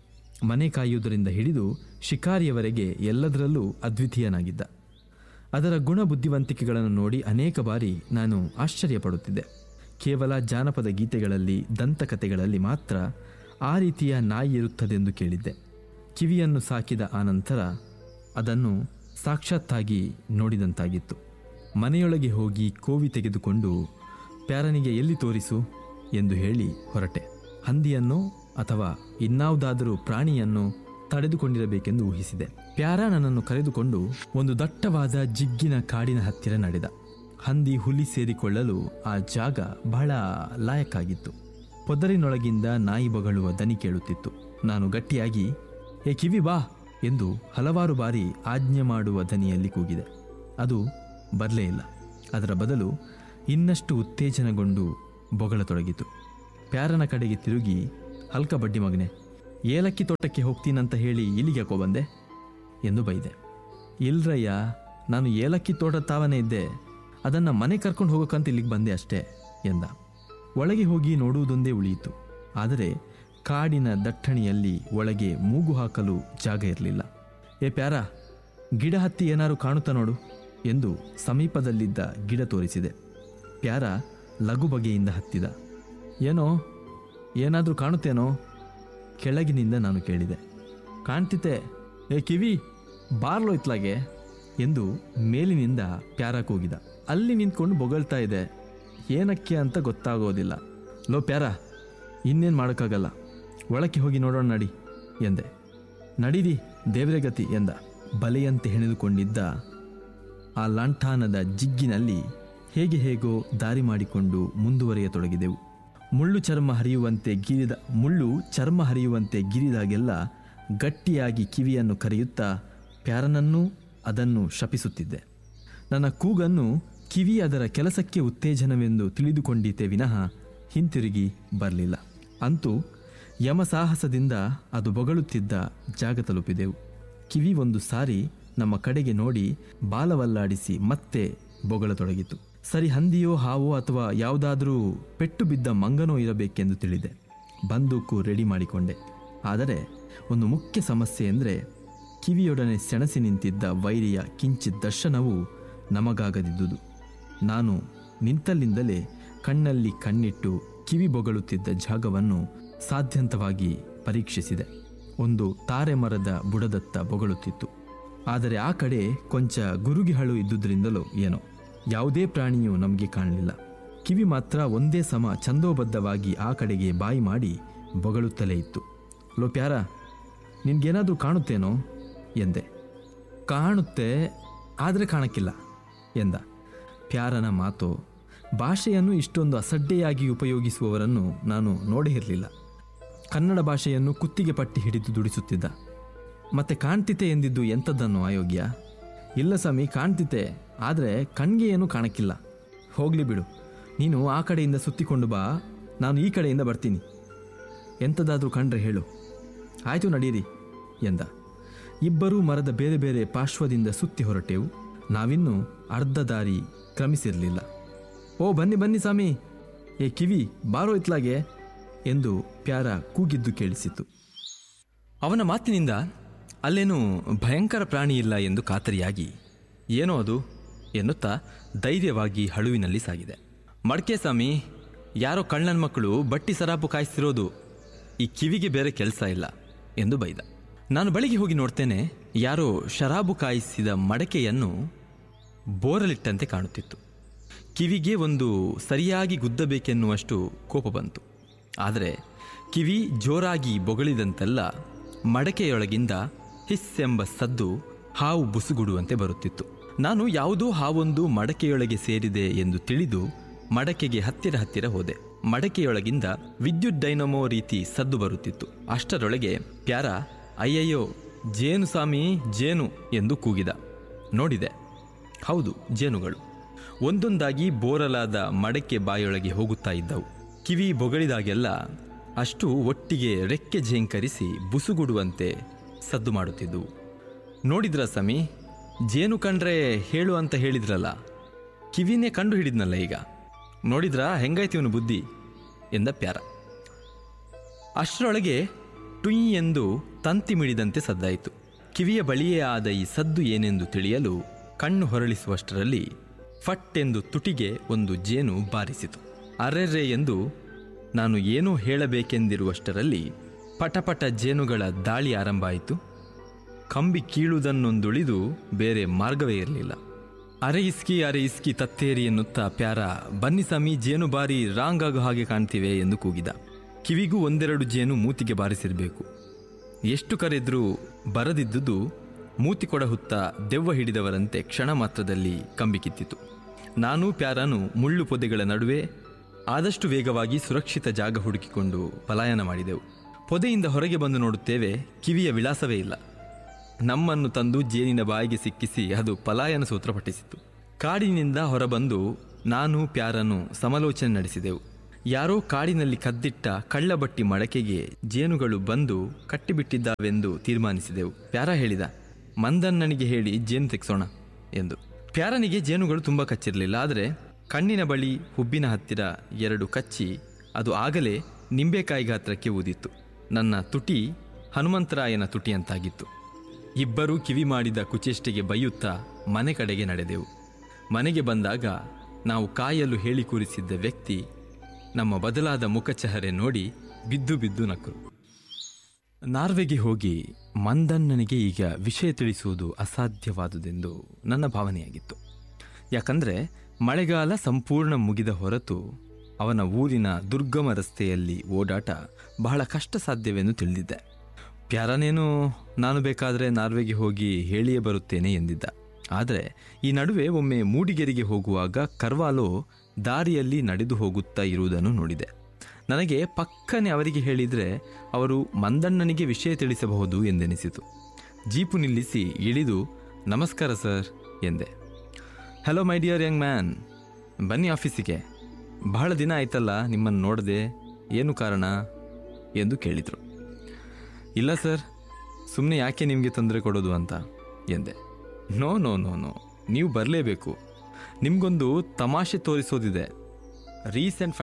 ಮನೆ ಕಾಯುವುದರಿಂದ ಹಿಡಿದು ಶಿಕಾರಿಯವರೆಗೆ ಎಲ್ಲದರಲ್ಲೂ ಅದ್ವಿತೀಯನಾಗಿದ್ದ ಅದರ ಗುಣ ಬುದ್ಧಿವಂತಿಕೆಗಳನ್ನು ನೋಡಿ ಅನೇಕ ಬಾರಿ ನಾನು ಆಶ್ಚರ್ಯಪಡುತ್ತಿದ್ದೆ ಕೇವಲ ಜಾನಪದ ಗೀತೆಗಳಲ್ಲಿ ದಂತಕಥೆಗಳಲ್ಲಿ ಮಾತ್ರ ಆ ರೀತಿಯ ನಾಯಿ ಇರುತ್ತದೆಂದು ಕೇಳಿದ್ದೆ ಕಿವಿಯನ್ನು ಸಾಕಿದ ಆನಂತರ ಅದನ್ನು ಸಾಕ್ಷಾತ್ತಾಗಿ ನೋಡಿದಂತಾಗಿತ್ತು ಮನೆಯೊಳಗೆ ಹೋಗಿ ಕೋವಿ ತೆಗೆದುಕೊಂಡು ಪ್ಯಾರನಿಗೆ ಎಲ್ಲಿ ತೋರಿಸು ಎಂದು ಹೇಳಿ ಹೊರಟೆ ಹಂದಿಯನ್ನು ಅಥವಾ ಇನ್ನಾವುದಾದರೂ ಪ್ರಾಣಿಯನ್ನು ತಡೆದುಕೊಂಡಿರಬೇಕೆಂದು ಊಹಿಸಿದೆ ಪ್ಯಾರ ನನ್ನನ್ನು ಕರೆದುಕೊಂಡು ಒಂದು ದಟ್ಟವಾದ ಜಿಗ್ಗಿನ ಕಾಡಿನ ಹತ್ತಿರ ನಡೆದ ಹಂದಿ ಹುಲಿ ಸೇರಿಕೊಳ್ಳಲು ಆ ಜಾಗ ಬಹಳ ಲಾಯಕ್ಕಾಗಿತ್ತು ಪೊದರಿನೊಳಗಿಂದ ನಾಯಿ ಬೊಗಳುವ ದನಿ ಕೇಳುತ್ತಿತ್ತು ನಾನು ಗಟ್ಟಿಯಾಗಿ ಏ ಕಿವಿ ಬಾ ಎಂದು ಹಲವಾರು ಬಾರಿ ಆಜ್ಞೆ ಮಾಡುವ ದನಿಯಲ್ಲಿ ಕೂಗಿದೆ ಅದು ಬರಲೇ ಇಲ್ಲ ಅದರ ಬದಲು ಇನ್ನಷ್ಟು ಉತ್ತೇಜನಗೊಂಡು ಬೊಗಳತೊಡಗಿತು ಪ್ಯಾರನ ಕಡೆಗೆ ತಿರುಗಿ ಹಲ್ಕ ಬಡ್ಡಿ ಮಗನೆ ಏಲಕ್ಕಿ ತೋಟಕ್ಕೆ ಹೋಗ್ತೀನಂತ ಹೇಳಿ ಇಲ್ಲಿಗೆ ಯಾಕೋ ಬಂದೆ ಎಂದು ಬೈದೆ ಇಲ್ರಯ್ಯ ನಾನು ಏಲಕ್ಕಿ ತೋಟ ತಾವನೇ ಇದ್ದೆ ಅದನ್ನು ಮನೆ ಕರ್ಕೊಂಡು ಹೋಗೋಕ್ಕಂತ ಇಲ್ಲಿಗೆ ಬಂದೆ ಅಷ್ಟೇ ಎಂದ ಒಳಗೆ ಹೋಗಿ ನೋಡುವುದೊಂದೇ ಉಳಿಯಿತು ಆದರೆ ಕಾಡಿನ ದಟ್ಟಣೆಯಲ್ಲಿ ಒಳಗೆ ಮೂಗು ಹಾಕಲು ಜಾಗ ಇರಲಿಲ್ಲ ಏ ಪ್ಯಾರ ಗಿಡ ಹತ್ತಿ ಏನಾರು ಕಾಣುತ್ತಾ ನೋಡು ಎಂದು ಸಮೀಪದಲ್ಲಿದ್ದ ಗಿಡ ತೋರಿಸಿದೆ ಪ್ಯಾರ ಲಘು ಬಗೆಯಿಂದ ಹತ್ತಿದ ಏನೋ ಏನಾದರೂ ಕಾಣುತ್ತೇನೋ ಕೆಳಗಿನಿಂದ ನಾನು ಕೇಳಿದೆ ಕಾಣ್ತಿತ್ತೆ ಏ ಕಿವಿ ಬಾರ್ಲೋ ಇತ್ಲಾಗೆ ಎಂದು ಮೇಲಿನಿಂದ ಪ್ಯಾರ ಕೂಗಿದ ಅಲ್ಲಿ ನಿಂತ್ಕೊಂಡು ಬೊಗಳ್ತಾ ಇದೆ ಏನಕ್ಕೆ ಅಂತ ಗೊತ್ತಾಗೋದಿಲ್ಲ ಲೋ ಪ್ಯಾರ ಇನ್ನೇನು ಮಾಡೋಕ್ಕಾಗಲ್ಲ ಒಳಕ್ಕೆ ಹೋಗಿ ನೋಡೋಣ ನಡಿ ಎಂದೆ ನಡೀರಿ ದೇವ್ರೆ ಗತಿ ಎಂದ ಬಲೆಯಂತೆ ಹೆಣೆದುಕೊಂಡಿದ್ದ ಆ ಲಾಂಠಾನದ ಜಿಗ್ಗಿನಲ್ಲಿ ಹೇಗೆ ಹೇಗೋ ದಾರಿ ಮಾಡಿಕೊಂಡು ಮುಂದುವರಿಯತೊಡಗಿದೆವು ಮುಳ್ಳು ಚರ್ಮ ಹರಿಯುವಂತೆ ಗಿರಿದ ಮುಳ್ಳು ಚರ್ಮ ಹರಿಯುವಂತೆ ಗಿರಿದಾಗೆಲ್ಲ ಗಟ್ಟಿಯಾಗಿ ಕಿವಿಯನ್ನು ಕರೆಯುತ್ತಾ ಪ್ಯಾರನನ್ನೂ ಅದನ್ನು ಶಪಿಸುತ್ತಿದ್ದೆ ನನ್ನ ಕೂಗನ್ನು ಕಿವಿ ಅದರ ಕೆಲಸಕ್ಕೆ ಉತ್ತೇಜನವೆಂದು ತಿಳಿದುಕೊಂಡಿತೆ ವಿನಃ ಹಿಂತಿರುಗಿ ಬರಲಿಲ್ಲ ಅಂತೂ ಯಮಸಾಹಸದಿಂದ ಅದು ಬೊಗಳುತ್ತಿದ್ದ ಜಾಗ ತಲುಪಿದೆವು ಕಿವಿ ಒಂದು ಸಾರಿ ನಮ್ಮ ಕಡೆಗೆ ನೋಡಿ ಬಾಲವಲ್ಲಾಡಿಸಿ ಮತ್ತೆ ಬೊಗಳತೊಡಗಿತು ಸರಿ ಹಂದಿಯೋ ಹಾವೋ ಅಥವಾ ಯಾವುದಾದರೂ ಪೆಟ್ಟು ಬಿದ್ದ ಮಂಗನೋ ಇರಬೇಕೆಂದು ತಿಳಿದೆ ಬಂದೂಕು ರೆಡಿ ಮಾಡಿಕೊಂಡೆ ಆದರೆ ಒಂದು ಮುಖ್ಯ ಸಮಸ್ಯೆ ಎಂದರೆ ಕಿವಿಯೊಡನೆ ಸೆಣಸಿ ನಿಂತಿದ್ದ ವೈರಿಯ ಕಿಂಚಿತ್ ದರ್ಶನವು ನಮಗಾಗದಿದ್ದುದು ನಾನು ನಿಂತಲ್ಲಿಂದಲೇ ಕಣ್ಣಲ್ಲಿ ಕಣ್ಣಿಟ್ಟು ಕಿವಿ ಬೊಗಳುತ್ತಿದ್ದ ಜಾಗವನ್ನು ಸಾಧ್ಯಂತವಾಗಿ ಪರೀಕ್ಷಿಸಿದೆ ಒಂದು ತಾರೆ ಮರದ ಬುಡದತ್ತ ಬೊಗಳುತ್ತಿತ್ತು ಆದರೆ ಆ ಕಡೆ ಕೊಂಚ ಗುರುಗಿಹಳು ಇದ್ದುದರಿಂದಲೋ ಏನೋ ಯಾವುದೇ ಪ್ರಾಣಿಯೂ ನಮಗೆ ಕಾಣಲಿಲ್ಲ ಕಿವಿ ಮಾತ್ರ ಒಂದೇ ಸಮ ಛಂದೋಬದ್ಧವಾಗಿ ಆ ಕಡೆಗೆ ಬಾಯಿ ಮಾಡಿ ಬೊಗಳುತ್ತಲೇ ಇತ್ತು ಲೋ ಪ್ಯಾರ ನಿನ್ಗೇನಾದರೂ ಕಾಣುತ್ತೇನೋ ಎಂದೆ ಕಾಣುತ್ತೆ ಆದರೆ ಕಾಣಕ್ಕಿಲ್ಲ ಎಂದ ಪ್ಯಾರನ ಮಾತು ಭಾಷೆಯನ್ನು ಇಷ್ಟೊಂದು ಅಸಡ್ಡೆಯಾಗಿ ಉಪಯೋಗಿಸುವವರನ್ನು ನಾನು ನೋಡೇ ಇರಲಿಲ್ಲ ಕನ್ನಡ ಭಾಷೆಯನ್ನು ಕುತ್ತಿಗೆ ಪಟ್ಟಿ ಹಿಡಿದು ದುಡಿಸುತ್ತಿದ್ದ ಮತ್ತೆ ಕಾಣ್ತಿತೆ ಎಂದಿದ್ದು ಎಂಥದ್ದನ್ನು ಅಯೋಗ್ಯ ಇಲ್ಲ ಸ್ವಾಮಿ ಕಾಣ್ತಿತೆ ಆದರೆ ಕಣ್ಗೆ ಏನೂ ಕಾಣಕ್ಕಿಲ್ಲ ಹೋಗಲಿ ಬಿಡು ನೀನು ಆ ಕಡೆಯಿಂದ ಸುತ್ತಿಕೊಂಡು ಬಾ ನಾನು ಈ ಕಡೆಯಿಂದ ಬರ್ತೀನಿ ಎಂಥದ್ದಾದರೂ ಕಂಡ್ರೆ ಹೇಳು ಆಯಿತು ನಡೀರಿ ಎಂದ ಇಬ್ಬರೂ ಮರದ ಬೇರೆ ಬೇರೆ ಪಾರ್ಶ್ವದಿಂದ ಸುತ್ತಿ ಹೊರಟೆವು ನಾವಿನ್ನೂ ಅರ್ಧ ದಾರಿ ಕ್ರಮಿಸಿರಲಿಲ್ಲ ಓ ಬನ್ನಿ ಬನ್ನಿ ಸ್ವಾಮಿ ಏ ಕಿವಿ ಬಾರೋ ಇತ್ಲಾಗೆ ಎಂದು ಪ್ಯಾರ ಕೂಗಿದ್ದು ಕೇಳಿಸಿತು ಅವನ ಮಾತಿನಿಂದ ಅಲ್ಲೇನೂ ಭಯಂಕರ ಪ್ರಾಣಿ ಇಲ್ಲ ಎಂದು ಖಾತರಿಯಾಗಿ ಏನೋ ಅದು ಎನ್ನುತ್ತಾ ಧೈರ್ಯವಾಗಿ ಹಳುವಿನಲ್ಲಿ ಸಾಗಿದೆ ಮಡ್ಕೆ ಸ್ವಾಮಿ ಯಾರೋ ಕಳ್ಳನ ಮಕ್ಕಳು ಬಟ್ಟಿ ಸರಾಪು ಕಾಯಿಸ್ತಿರೋದು ಈ ಕಿವಿಗೆ ಬೇರೆ ಕೆಲಸ ಇಲ್ಲ ಎಂದು ಬೈದ ನಾನು ಬಳಿಗೆ ಹೋಗಿ ನೋಡ್ತೇನೆ ಯಾರೋ ಶರಾಬು ಕಾಯಿಸಿದ ಮಡಕೆಯನ್ನು ಬೋರಲಿಟ್ಟಂತೆ ಕಾಣುತ್ತಿತ್ತು ಕಿವಿಗೆ ಒಂದು ಸರಿಯಾಗಿ ಗುದ್ದಬೇಕೆನ್ನುವಷ್ಟು ಕೋಪ ಬಂತು ಆದರೆ ಕಿವಿ ಜೋರಾಗಿ ಬೊಗಳಿದಂತೆಲ್ಲ ಮಡಕೆಯೊಳಗಿಂದ ಹಿಸ್ ಎಂಬ ಸದ್ದು ಹಾವು ಬುಸುಗುಡುವಂತೆ ಬರುತ್ತಿತ್ತು ನಾನು ಯಾವುದೋ ಹಾವೊಂದು ಮಡಕೆಯೊಳಗೆ ಸೇರಿದೆ ಎಂದು ತಿಳಿದು ಮಡಕೆಗೆ ಹತ್ತಿರ ಹತ್ತಿರ ಹೋದೆ ಮಡಕೆಯೊಳಗಿಂದ ವಿದ್ಯುತ್ ಡೈನಮೋ ರೀತಿ ಸದ್ದು ಬರುತ್ತಿತ್ತು ಅಷ್ಟರೊಳಗೆ ಪ್ಯಾರ ಅಯ್ಯಯ್ಯೋ ಜೇನು ಸ್ವಾಮಿ ಜೇನು ಎಂದು ಕೂಗಿದ ನೋಡಿದೆ ಹೌದು ಜೇನುಗಳು ಒಂದೊಂದಾಗಿ ಬೋರಲಾದ ಮಡಕೆ ಬಾಯೊಳಗೆ ಹೋಗುತ್ತಾ ಇದ್ದವು ಕಿವಿ ಬೊಗಳಿದಾಗೆಲ್ಲ ಅಷ್ಟು ಒಟ್ಟಿಗೆ ರೆಕ್ಕೆ ಝೇಂಕರಿಸಿ ಬುಸುಗುಡುವಂತೆ ಸದ್ದು ಮಾಡುತ್ತಿದ್ದವು ನೋಡಿದ್ರ ಸಮಿ ಜೇನು ಕಂಡ್ರೆ ಹೇಳು ಅಂತ ಹೇಳಿದ್ರಲ್ಲ ಕಿವಿನೇ ಕಂಡು ಹಿಡಿದ್ನಲ್ಲ ಈಗ ನೋಡಿದ್ರ ಹೆಂಗಾಯ್ತು ಇವನು ಬುದ್ಧಿ ಎಂದ ಪ್ಯಾರ ಅಷ್ಟರೊಳಗೆ ಟುಯ್ ಎಂದು ತಂತಿ ಮಿಡಿದಂತೆ ಸದ್ದಾಯಿತು ಕಿವಿಯ ಬಳಿಯೇ ಆದ ಈ ಸದ್ದು ಏನೆಂದು ತಿಳಿಯಲು ಕಣ್ಣು ಹೊರಳಿಸುವಷ್ಟರಲ್ಲಿ ಫಟ್ ಎಂದು ತುಟಿಗೆ ಒಂದು ಜೇನು ಬಾರಿಸಿತು ಅರೆರೆ ಎಂದು ನಾನು ಏನೂ ಹೇಳಬೇಕೆಂದಿರುವಷ್ಟರಲ್ಲಿ ಪಟಪಟ ಜೇನುಗಳ ದಾಳಿ ಆರಂಭ ಆಯಿತು ಕಂಬಿ ಕೀಳುವುದನ್ನೊಂದುಳಿದು ಬೇರೆ ಮಾರ್ಗವೇ ಇರಲಿಲ್ಲ ಅರೆ ಇಸ್ಕಿ ಅರೆ ಇಸ್ಕಿ ತತ್ತೇರಿ ಎನ್ನುತ್ತಾ ಪ್ಯಾರ ಬನ್ನಿ ಸಮಿ ಜೇನು ಬಾರಿ ರಾಂಗ್ ಆಗೋ ಹಾಗೆ ಕಾಣ್ತಿವೆ ಎಂದು ಕೂಗಿದ ಕಿವಿಗೂ ಒಂದೆರಡು ಜೇನು ಮೂತಿಗೆ ಬಾರಿಸಿರಬೇಕು ಎಷ್ಟು ಕರೆದ್ರೂ ಬರದಿದ್ದುದು ಮೂತಿ ಕೊಡ ಹುತ್ತ ದೆವ್ವ ಹಿಡಿದವರಂತೆ ಕ್ಷಣ ಮಾತ್ರದಲ್ಲಿ ಕಂಬಿ ಕಿತ್ತಿತು ನಾನು ಪ್ಯಾರನು ಮುಳ್ಳು ಪೊದೆಗಳ ನಡುವೆ ಆದಷ್ಟು ವೇಗವಾಗಿ ಸುರಕ್ಷಿತ ಜಾಗ ಹುಡುಕಿಕೊಂಡು ಪಲಾಯನ ಮಾಡಿದೆವು ಪೊದೆಯಿಂದ ಹೊರಗೆ ಬಂದು ನೋಡುತ್ತೇವೆ ಕಿವಿಯ ವಿಳಾಸವೇ ಇಲ್ಲ ನಮ್ಮನ್ನು ತಂದು ಜೇನಿನ ಬಾಯಿಗೆ ಸಿಕ್ಕಿಸಿ ಅದು ಪಲಾಯನ ಸೂತ್ರ ಪಠಿಸಿತು ಕಾಡಿನಿಂದ ಹೊರಬಂದು ನಾನು ಪ್ಯಾರನು ಸಮಾಲೋಚನೆ ನಡೆಸಿದೆವು ಯಾರೋ ಕಾಡಿನಲ್ಲಿ ಕದ್ದಿಟ್ಟ ಕಳ್ಳಬಟ್ಟಿ ಮಡಕೆಗೆ ಜೇನುಗಳು ಬಂದು ಕಟ್ಟಿಬಿಟ್ಟಿದ್ದಾವೆಂದು ತೀರ್ಮಾನಿಸಿದೆವು ಪ್ಯಾರ ಹೇಳಿದ ಮಂದಣ್ಣನಿಗೆ ಹೇಳಿ ಜೇನು ತೆಗೆಸೋಣ ಎಂದು ಪ್ಯಾರನಿಗೆ ಜೇನುಗಳು ತುಂಬ ಕಚ್ಚಿರಲಿಲ್ಲ ಆದರೆ ಕಣ್ಣಿನ ಬಳಿ ಹುಬ್ಬಿನ ಹತ್ತಿರ ಎರಡು ಕಚ್ಚಿ ಅದು ಆಗಲೇ ನಿಂಬೆಕಾಯಿ ಗಾತ್ರಕ್ಕೆ ಊದಿತ್ತು ನನ್ನ ತುಟಿ ಹನುಮಂತರಾಯನ ತುಟಿಯಂತಾಗಿತ್ತು ಇಬ್ಬರೂ ಕಿವಿ ಮಾಡಿದ ಕುಚೇಷ್ಟೆಗೆ ಬೈಯುತ್ತಾ ಮನೆ ಕಡೆಗೆ ನಡೆದೆವು ಮನೆಗೆ ಬಂದಾಗ ನಾವು ಕಾಯಲು ಹೇಳಿ ಕೂರಿಸಿದ್ದ ವ್ಯಕ್ತಿ ನಮ್ಮ ಬದಲಾದ ಮುಖಚಹರೆ ನೋಡಿ ಬಿದ್ದು ಬಿದ್ದು ನಕ್ಕರು ನಾರ್ವೆಗೆ ಹೋಗಿ ಮಂದಣ್ಣನಿಗೆ ಈಗ ವಿಷಯ ತಿಳಿಸುವುದು ಅಸಾಧ್ಯವಾದುದೆಂದು ನನ್ನ ಭಾವನೆಯಾಗಿತ್ತು ಯಾಕಂದರೆ ಮಳೆಗಾಲ ಸಂಪೂರ್ಣ ಮುಗಿದ ಹೊರತು ಅವನ ಊರಿನ ದುರ್ಗಮ ರಸ್ತೆಯಲ್ಲಿ ಓಡಾಟ ಬಹಳ ಕಷ್ಟ ಸಾಧ್ಯವೆಂದು ತಿಳಿದಿದ್ದೆ ಪ್ಯಾರನೇನು ನಾನು ಬೇಕಾದರೆ ನಾರ್ವೆಗೆ ಹೋಗಿ ಹೇಳಿಯೇ ಬರುತ್ತೇನೆ ಎಂದಿದ್ದ ಆದರೆ ಈ ನಡುವೆ ಒಮ್ಮೆ ಮೂಡಿಗೆರೆಗೆ ಹೋಗುವಾಗ ಕರ್ವಾಲೋ ದಾರಿಯಲ್ಲಿ ನಡೆದು ಹೋಗುತ್ತಾ ಇರುವುದನ್ನು ನೋಡಿದೆ ನನಗೆ ಪಕ್ಕನೆ ಅವರಿಗೆ ಹೇಳಿದರೆ ಅವರು ಮಂದಣ್ಣನಿಗೆ ವಿಷಯ ತಿಳಿಸಬಹುದು ಎಂದೆನಿಸಿತು ಜೀಪು ನಿಲ್ಲಿಸಿ ಇಳಿದು ನಮಸ್ಕಾರ ಸರ್ ಎಂದೆ hello my dear young man ಬನ್ನಿ ಆಫೀಸಿಗೆ ಬಹಳ ದಿನ ಆಯ್ತಲ್ಲ ನಿಮ್ಮನ್ನು ನೋಡದೆ ಏನು ಕಾರಣ ಎಂದು ಕೇಳಿದರು ಇಲ್ಲ ಸರ್ ಸುಮ್ಮನೆ ಯಾಕೆ ನಿಮಗೆ ತೊಂದರೆ ಕೊಡೋದು ಅಂತ ಎಂದೆ ನೋ ನೋ ನೋ ನೋ ನೀವು ಬರಲೇಬೇಕು ನಿಮಗೊಂದು ತಮಾಷೆ ತೋರಿಸೋದಿದೆ ರೀಸೆಂಟ್